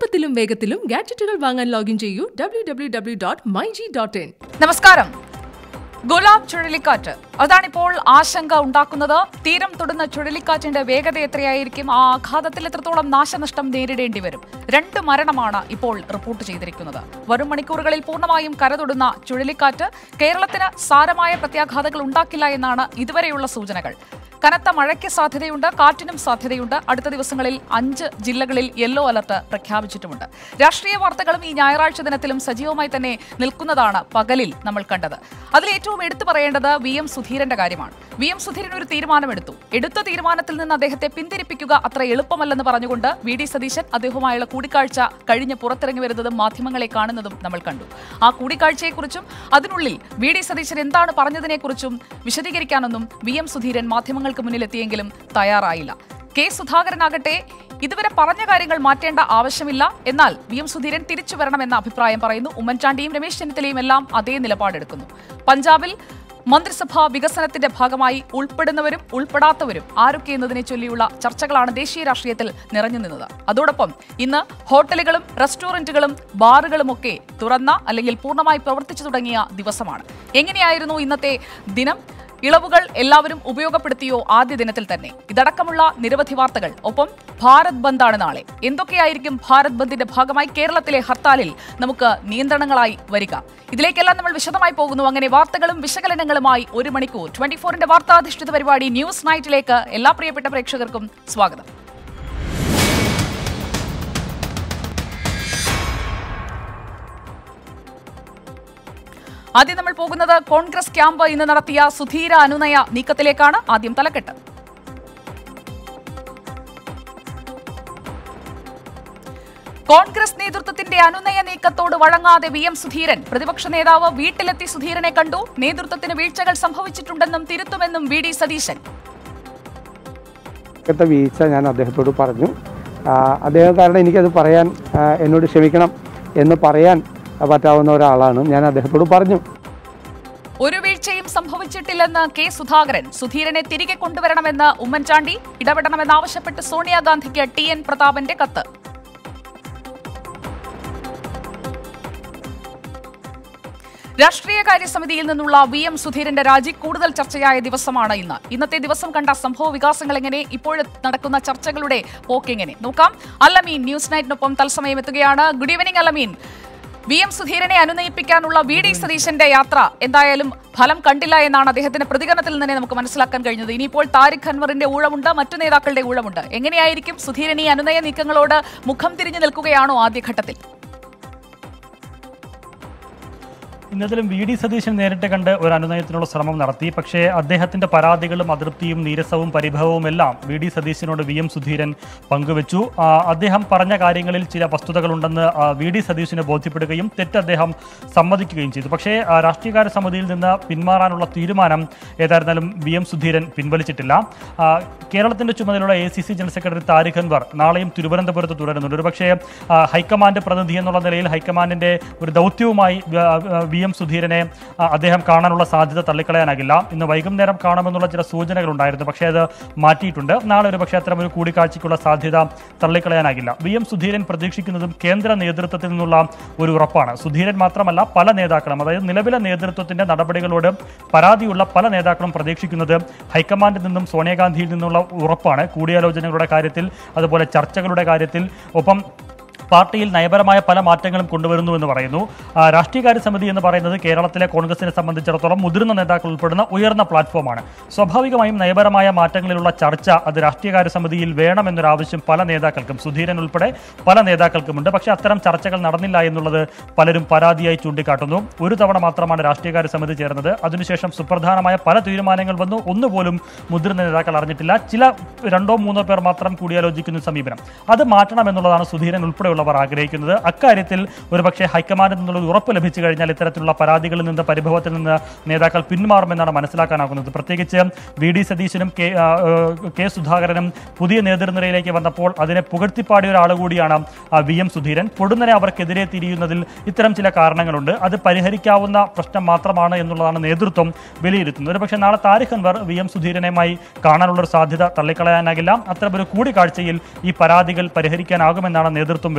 എളുപ്പത്തിലും വേഗത്തിലും ഗാഡ്ജറ്റുകൾ വാങ്ങാൻ ലോഗിൻ ചെയ്യൂ W W W dot my G dot in നമസ്കാരം ഗുലാബ് ചുഴലിക്കാറ്റ് അതാണിപ്പോൾ ആശങ്ക ഉണ്ടാക്കുന്നത് തീരം തൊടുന്ന ചുഴലിക്കാറ്റിന്റെ വേഗത എത്രയായിരിക്കും ആ ആഘാതത്തിൽ എത്രത്തോളം നാശനഷ്ടം നേരിടേണ്ടി വരും രണ്ട് മരണമാണ് ഇപ്പോൾ റിപ്പോർട്ട് ചെയ്തിരിക്കുന്നത് വരും മണിക്കൂറുകളിൽ പൂർണ്ണമായും കരതൊടുന്ന ചുഴലിക്കാറ്റ് കേരളത്തിന് സാരമായ പ്രത്യാഘാതങ്ങൾ ഉണ്ടാക്കില്ല എന്നാണ് ഇതുവരെയുള്ള സൂചനകൾ കനത്ത മഴയ്ക്ക് സാധ്യതയുണ്ട് കാറ്റിനും സാധ്യതയുണ്ട് അടുത്ത ദിവസങ്ങളിൽ അഞ്ച് ജില്ലകളിൽ യെല്ലോ അലർട്ട് പ്രഖ്യാപിച്ചിട്ടുമുണ്ട് രാഷ്ട്രീയ വാർത്തകളും ഈ ഞായറാഴ്ച ദിനത്തിലും സജീവമായി തന്നെ നിൽക്കുന്നതാണ് പകലിൽ നമ്മൾ കണ്ടത് അതിൽ ഏറ്റവും എടുത്തു പറയേണ്ടത് വി എം സുധീരന്റെ കാര്യമാണ് വി എം സുധീരൻ ഒരു തീരുമാനമെടുത്തു എടുത്ത തീരുമാനത്തിൽ നിന്ന് അദ്ദേഹത്തെ പിന്തിരിപ്പിക്കുക അത്ര എളുപ്പമല്ലെന്ന് പറഞ്ഞുകൊണ്ട് വി ഡി സതീശൻ അദ്ദേഹവുമായുള്ള കൂടിക്കാഴ്ച കഴിഞ്ഞ് പുറത്തിറങ്ങി വരുന്നതും മാധ്യമങ്ങളെ കാണുന്നതും നമ്മൾ കണ്ടു ആ കൂടിക്കാഴ്ചയെക്കുറിച്ചും അതിനുള്ളിൽ വി ഡി സതീശൻ എന്താണ് പറഞ്ഞതിനെക്കുറിച്ചും വിശദീകരിക്കാനൊന്നും വി എം സുധീരൻ മാധ്യമങ്ങൾക്ക് മുന്നിലെത്തിയെങ്കിലും തയ്യാറായില്ല കെ സുധാകരനാകട്ടെ ഇതുവരെ പറഞ്ഞ കാര്യങ്ങൾ മാറ്റേണ്ട ആവശ്യമില്ല എന്നാൽ വി എം സുധീരൻ തിരിച്ചു വരണമെന്ന അഭിപ്രായം പറയുന്നു ഉമ്മൻചാണ്ടിയും രമേശ് ചെന്നിത്തലയും എല്ലാം അതേ നിലപാടെടുക്കുന്നു പഞ്ചാബിൽ മന്ത്രിസഭാ വികസനത്തിന്റെ ഭാഗമായി ഉൾപ്പെടുന്നവരും ഉൾപ്പെടാത്തവരും ആരൊക്കെ എന്നതിനെ ചൊല്ലിയുള്ള ചർച്ചകളാണ് ദേശീയ രാഷ്ട്രീയത്തിൽ നിറഞ്ഞു നിന്നത് അതോടൊപ്പം ഇന്ന് ഹോട്ടലുകളും റെസ്റ്റോറന്റുകളും ബാറുകളുമൊക്കെ തുറന്ന അല്ലെങ്കിൽ പൂർണ്ണമായി പ്രവർത്തിച്ചു തുടങ്ങിയ ദിവസമാണ് എങ്ങനെയായിരുന്നു ഇന്നത്തെ ദിനം ഇളവുകൾ എല്ലാവരും ഉപയോഗപ്പെടുത്തിയോ ആദ്യ ദിനത്തിൽ തന്നെ ഇതടക്കമുള്ള നിരവധി വാർത്തകൾ ഒപ്പം ഭാരത് ബന്ദാണ് നാളെ എന്തൊക്കെയായിരിക്കും ഭാരത് ബന്ദിന്റെ ഭാഗമായി കേരളത്തിലെ ഹർത്താലിൽ നമുക്ക് നിയന്ത്രണങ്ങളായി വരിക ഇതിലേക്കെല്ലാം നമ്മൾ വിശദമായി പോകുന്നു അങ്ങനെ വാർത്തകളും വിശകലനങ്ങളുമായി ഒരു മണിക്കൂർ ട്വന്റി ഫോറിന്റെ വാർത്താധിഷ്ഠിത പരിപാടി ന്യൂസ് നൈറ്റിലേക്ക് എല്ലാ പ്രിയപ്പെട്ട പ്രേക്ഷകർക്കും സ്വാഗതം ആദ്യം നമ്മൾ പോകുന്നത് കോൺഗ്രസ് ക്യാമ്പ് ഇന്ന് നടത്തിയ സുധീര അനുനയ നീക്കത്തിലേക്കാണ് ആദ്യം തലക്കെട്ട് കോൺഗ്രസ് നേതൃത്വത്തിന്റെ അനുനയ നീക്കത്തോട് വഴങ്ങാതെ വി എം സുധീരൻ പ്രതിപക്ഷ നേതാവ് വീട്ടിലെത്തി സുധീരനെ കണ്ടു നേതൃത്വത്തിന് വീഴ്ചകൾ സംഭവിച്ചിട്ടുണ്ടെന്നും തിരുത്തുമെന്നും വി ഡി സതീശൻ ത്തെ വീഴ്ച ഞാൻ അദ്ദേഹത്തോട് പറഞ്ഞു ആ, അദ്ദേഹം കാരണം എനിക്കത് പറയാൻ ആ, എന്നോട് ക്ഷമിക്കണം എന്ന് പറയാൻ പറ്റാവുന്ന ഒരാളാണ് ഞാൻ അദ്ദേഹത്തോട് പറഞ്ഞു ഒരു വീഴ്ചയും സംഭവിച്ചിട്ടില്ലെന്ന് കെ സുധാകരൻ സുധീരനെ തിരികെ കൊണ്ടുവരണമെന്ന് ഉമ്മൻചാണ്ടി ഇടപെടണമെന്നാവശ്യപ്പെട്ട് സോണിയാഗാന്ധിക്ക് ടി എൻ പ്രതാപന്റെ കത്ത് രാഷ്ട്രീയകാര്യ സമിതിയിൽ നിന്നുള്ള വി എം സുധീരന്റെ രാജി കൂടുതൽ ചർച്ചയായ ദിവസമാണ് ഇന്ന് ഇന്നത്തെ ദിവസം കണ്ട സംഭവ വികാസങ്ങൾ എങ്ങനെ ഇപ്പോൾ നടക്കുന്ന ചർച്ചകളുടെ പോക്കെങ്ങനെ നോക്കാം അല്ലമീൻ ന്യൂസ് നൈറ്റിനൊപ്പം തത്സമയം എത്തുകയാണ് good evening Alameen V M സുധീരനെ അനുനയിപ്പിക്കാനുള്ള വി ഡി സതീശന്റെ യാത്ര എന്തായാലും ഫലം കണ്ടില്ല എന്നാണ് അദ്ദേഹത്തിന്റെ പ്രതികരണത്തിൽ നിന്ന് തന്നെ നമുക്ക് മനസ്സിലാക്കാൻ കഴിഞ്ഞത് ഇനിയിപ്പോൾ താരിഖ് അൻവറിന്റെ ഊഴമുണ്ട് മറ്റു നേതാക്കളുടെ ഊഴമുണ്ട് എങ്ങനെയായിരിക്കും സുധീരൻ ഈ അനുനയ നീക്കങ്ങളോട് മുഖം തിരിഞ്ഞു നിൽക്കുകയാണോ ആദ്യഘട്ടത്തിൽ ഇന്നതിലും വി ഡി സതീശൻ നേരിട്ട് കണ്ട് ഒരു അനുനയത്തിനുള്ള ശ്രമം നടത്തി പക്ഷേ അദ്ദേഹത്തിന്റെ പരാതികളും അതൃപ്തിയും നീരസവും പരിഭവവും എല്ലാം വി ഡി സതീശനോട് വി എം സുധീരൻ പങ്കുവച്ചു ആ, അദ്ദേഹം പറഞ്ഞ കാര്യങ്ങളിൽ ചില വസ്തുതകളുണ്ടെന്ന് ആ, വി ഡി സതീശന് ബോധ്യപ്പെടുകയും തെറ്റ് അദ്ദേഹം സമ്മതിക്കുകയും ചെയ്തു പക്ഷേ ആ, രാഷ്ട്രീയകാര്യ സമിതിയിൽ നിന്ന് പിന്മാറാനുള്ള തീരുമാനം ഏതായിരുന്നാലും വി എം സുധീരൻ പിൻവലിച്ചിട്ടില്ല ആ, കേരളത്തിന്റെ ചുമതലയുള്ള A C C general secretary Tariq Anwar നാളെയും തിരുവനന്തപുരത്ത് തുടരുന്നുണ്ട് ഒരുപക്ഷേ ആ, ഹൈക്കമാൻഡ് പ്രതിനിധി എന്നുള്ള നിലയിൽ ഹൈക്കമാൻഡിന്റെ ഒരു ദൗത്യവുമായി വ- വ- വി എം സുധീരനെ ആ, അദ്ദേഹം കാണാനുള്ള സാധ്യത തള്ളിക്കളയാനാകില്ല ഇന്ന് വൈകുന്നേരം കാണുമെന്നുള്ള ചില സൂചനകൾ ഉണ്ടായിരുന്നു പക്ഷേ അത് മാറ്റിയിട്ടുണ്ട് നാളെ ഒരു പക്ഷേ അത്തരം ഒരു കൂടിക്കാഴ്ചയ്ക്കുള്ള സാധ്യത തള്ളിക്കളയാനാകില്ല വി എം സുധീരൻ പ്രതീക്ഷിക്കുന്നതും കേന്ദ്ര നേതൃത്വത്തിൽ നിന്നുള്ള ഒരു ഉറപ്പാണ് സുധീരൻ മാത്രമല്ല പല നേതാക്കളും അതായത് നിലവിലെ നേതൃത്വത്തിന്റെ നടപടികളോട് പരാതിയുള്ള പല നേതാക്കളും പ്രതീക്ഷിക്കുന്നത് ഹൈക്കമാൻഡിൽ നിന്നും സോണിയാഗാന്ധിയിൽ നിന്നുള്ള ഉറപ്പാണ് കൂടിയാലോചനകളുടെ കാര്യത്തിൽ അതുപോലെ ചർച്ചകളുടെ കാര്യത്തിൽ ഒപ്പം പാർട്ടിയിൽ നയപരമായ പല മാറ്റങ്ങളും കൊണ്ടുവരുന്നു എന്ന് പറയുന്നു ആ, രാഷ്ട്രീയകാര്യ സമിതി എന്ന് പറയുന്നത് കേരളത്തിലെ കോൺഗ്രസിനെ സംബന്ധിച്ചിടത്തോളം മുതിർന്ന നേതാക്കൾ ഉൾപ്പെടുന്ന ഉയർന്ന പ്ലാറ്റ്ഫോമാണ് സ്വാഭാവികമായും നയപരമായ മാറ്റങ്ങളിലുള്ള ചർച്ച അത് രാഷ്ട്രീയകാര്യ സമിതിയിൽ വേണമെന്നൊരു ആവശ്യം പല നേതാക്കൾക്കും സുധീരൻ ഉൾപ്പെടെ പല നേതാക്കൾക്കുമുണ്ട് പക്ഷേ അത്തരം ചർച്ചകൾ നടന്നില്ല എന്നുള്ളത് പലരും പരാതിയായി ചൂണ്ടിക്കാട്ടുന്നു ഒരു തവണ മാത്രമാണ് രാഷ്ട്രീയകാര്യ സമിതി ചേർന്നത് അതിനുശേഷം സുപ്രധാനമായ പല തീരുമാനങ്ങൾ വന്നു ഒന്നുപോലും മുതിർന്ന നേതാക്കൾ അറിഞ്ഞിട്ടില്ല ചില രണ്ടോ മൂന്നോ പേർ മാത്രം കൂടിയാലോചിക്കുന്ന സമീപനം അത് മാറ്റണമെന്നുള്ളതാണ് സുധീരൻ ഉൾപ്പെടെയുള്ളവർ ആഗ്രഹിക്കുന്നത് അക്കാര്യത്തിൽ ഒരുപക്ഷെ ഹൈക്കമാൻഡിൽ നിന്നുള്ള ഒരു ഉറപ്പ് ലഭിച്ചു കഴിഞ്ഞാൽ ഇത്തരത്തിലുള്ള പരാതികളിൽ നിന്ന് പരിഭവത്തിൽ നിന്ന് നേതാക്കൾ പിന്മാറുമെന്നാണ് മനസ്സിലാക്കാനാകുന്നത് പ്രത്യേകിച്ച് വി ഡി സതീശനും കെ ആ, ഏഹ്, കെ സുധാകരനും പുതിയ നേതൃനിരയിലേക്ക് വന്നപ്പോൾ അതിനെ പുകഴ്ത്തിപ്പാടിയ ഒരാൾ കൂടിയാണ് ആ, വി എം സുധീരൻ പൊടുന്നനെ അവർക്കെതിരെ തിരിയുന്നതിൽ ഇത്തരം ചില കാരണങ്ങളുണ്ട് അത് പരിഹരിക്കാവുന്ന പ്രശ്നം മാത്രമാണ് എന്നുള്ളതാണ് നേതൃത്വം വിലയിരുത്തുന്നത് ഒരുപക്ഷെ നാളെ താരിഖ് അൻവർ വി എം സുധീരനുമായി കാണാനുള്ള ഒരു സാധ്യത തള്ളിക്കളയാനാകില്ല അത്തരമൊരു കൂടിക്കാഴ്ചയിൽ ഈ പരാതികൾ പരിഹരിക്കാനാകുമെന്നാണ് നേതൃത്വം വിലയിരുത്തുന്നത്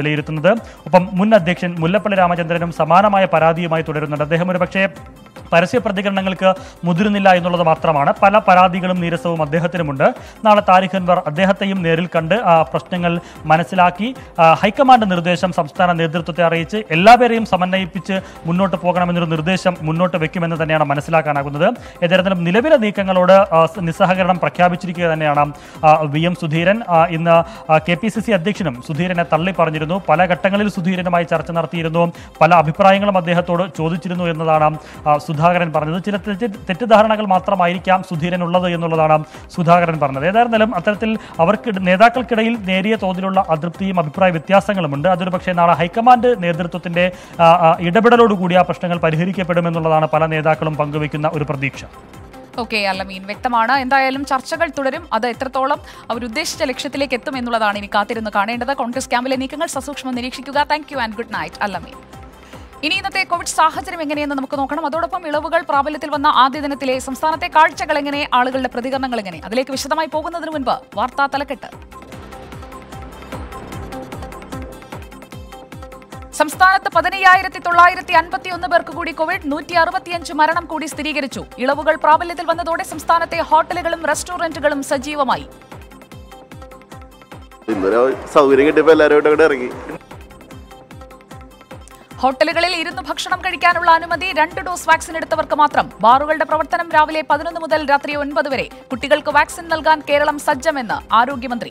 വിലയിരുത്തുന്നത് ഒപ്പം മുൻ അധ്യക്ഷൻ മുല്ലപ്പള്ളി രാമചന്ദ്രനും സമാനമായ പരാതിയുമായി തുടരുന്നുണ്ട് അദ്ദേഹം ഒരു പക്ഷേ പരസ്യ പ്രതികരണങ്ങൾക്ക് മുതിരുന്നില്ല എന്നുള്ളത് മാത്രമാണ് പല പരാതികളും നീരസവും അദ്ദേഹത്തിനുമുണ്ട് നാളെ താരിഖ് അൻവർ അദ്ദേഹത്തെയും നേരിൽ കണ്ട് ആ പ്രശ്നങ്ങൾ മനസ്സിലാക്കി ആ, ഹൈക്കമാൻഡ് നിർദ്ദേശം സംസ്ഥാന നേതൃത്വത്തെ അറിയിച്ച് എല്ലാവരെയും സമന്വയിപ്പിച്ച് മുന്നോട്ട് പോകണമെന്നൊരു നിർദ്ദേശം മുന്നോട്ട് വെക്കുമെന്ന് തന്നെയാണ് മനസ്സിലാക്കാനാകുന്നത് ഏതായിരുന്നാലും നിലവിലെ നീക്കങ്ങളോട് ആ, സ് നിസ്സഹകരണം പ്രഖ്യാപിച്ചിരിക്കുക തന്നെയാണ് ആ, വി എം സുധീരൻ ആ, ഇന്ന് കെ പി സി സി അധ്യക്ഷനും സുധീരനെ തള്ളി പറഞ്ഞിരുന്നു പല ഘട്ടങ്ങളിൽ സുധീരനുമായി ചർച്ച നടത്തിയിരുന്നു പല അഭിപ്രായങ്ങളും അദ്ദേഹത്തോട് ചോദിച്ചിരുന്നു എന്നതാണ് ആ, സുധാകരൻ പറഞ്ഞത് ചില തെറ്റ് തെറ്റിദ്ധാരണകൾ മാത്രമായിരിക്കാം സുധീരൻ ഉള്ളത് എന്നുള്ളതാണ് സുധാകരൻ പറഞ്ഞത് ഏതായിരുന്നാലും അത്തരത്തിൽ അവർക്ക് നേതാക്കൾക്കിടയിൽ നേരിയ തോതിലുള്ള അതൃപ്തിയും അഭിപ്രായ വ്യത്യാസങ്ങളുമുണ്ട് അതൊരു പക്ഷേ നാളെ ഹൈക്കമാൻഡ് നേതൃത്വത്തിന്റെ ആ, ആ, ഇടപെടലോടുകൂടി ആ പ്രശ്നങ്ങൾ പരിഹരിക്കപ്പെടുമെന്നുള്ളതാണ് പല നേതാക്കളും പങ്കുവയ്ക്കുന്ന ഒരു പ്രതീക്ഷ ഓക്കെ അല്ലമീൻ വ്യക്തമാണ് എന്തായാലും ചർച്ചകൾ തുടരും അത് എത്രത്തോളം അവർ ഉദ്ദേശിച്ച ലക്ഷ്യത്തിലേക്ക് എത്തും എന്നുള്ളതാണ് ഇനി കാത്തിരുന്ന് കാണേണ്ടത് കോൺഗ്രസ് ക്യാമ്പിലെ നീക്കങ്ങൾ സസൂക്ഷ്മം നിരീക്ഷിക്കുക thank you and good night Alameen ഇനി ഇന്നത്തെ കോവിഡ് സാഹചര്യം എങ്ങനെയെന്ന് നമുക്ക് നോക്കണം അതോടൊപ്പം ഇളവുകൾ പ്രാബല്യത്തിൽ വന്ന ആദ്യ ദിനത്തിലെ സംസ്ഥാനത്തെ കാഴ്ചകൾ എങ്ങനെ ആളുകളുടെ പ്രതികരണങ്ങൾ എങ്ങനെ അതിലേക്ക് വിശദമായി പോകുന്നതിന് മുൻപ് വാർത്താ തലക്കെട്ട് സംസ്ഥാനത്ത് പതിനയ്യായിരത്തി തൊള്ളായിരത്തി അൻപത്തിയൊന്ന് പേർക്ക് കൂടി കോവിഡ് നൂറ്റി അറുപത്തിയഞ്ച് മരണം കൂടി സ്ഥിരീകരിച്ചു ഇളവുകൾ പ്രാബല്യത്തിൽ വന്നതോടെ സംസ്ഥാനത്തെ ഹോട്ടലുകളും റെസ്റ്റോറന്റുകളും സജീവമായി ഇന്നൊരു സൗകര്യം കിട്ടിയപ്പോ എല്ലാവരും കൂടെ ഇറങ്ങി ഹോട്ടലുകളിൽ ഇരുന്ന് ഭക്ഷണം കഴിക്കാനുള്ള അനുമതി രണ്ട് ഡോസ് വാക്സിൻ എടുത്തവർക്ക് മാത്രം ബാറുകളുടെ പ്രവർത്തനം രാവിലെ പതിനൊന്ന് മുതൽ രാത്രി ഒൻപത് വരെ കുട്ടികൾക്ക് വാക്സിൻ നൽകാൻ കേരളം സജ്ജമെന്ന് ആരോഗ്യമന്ത്രി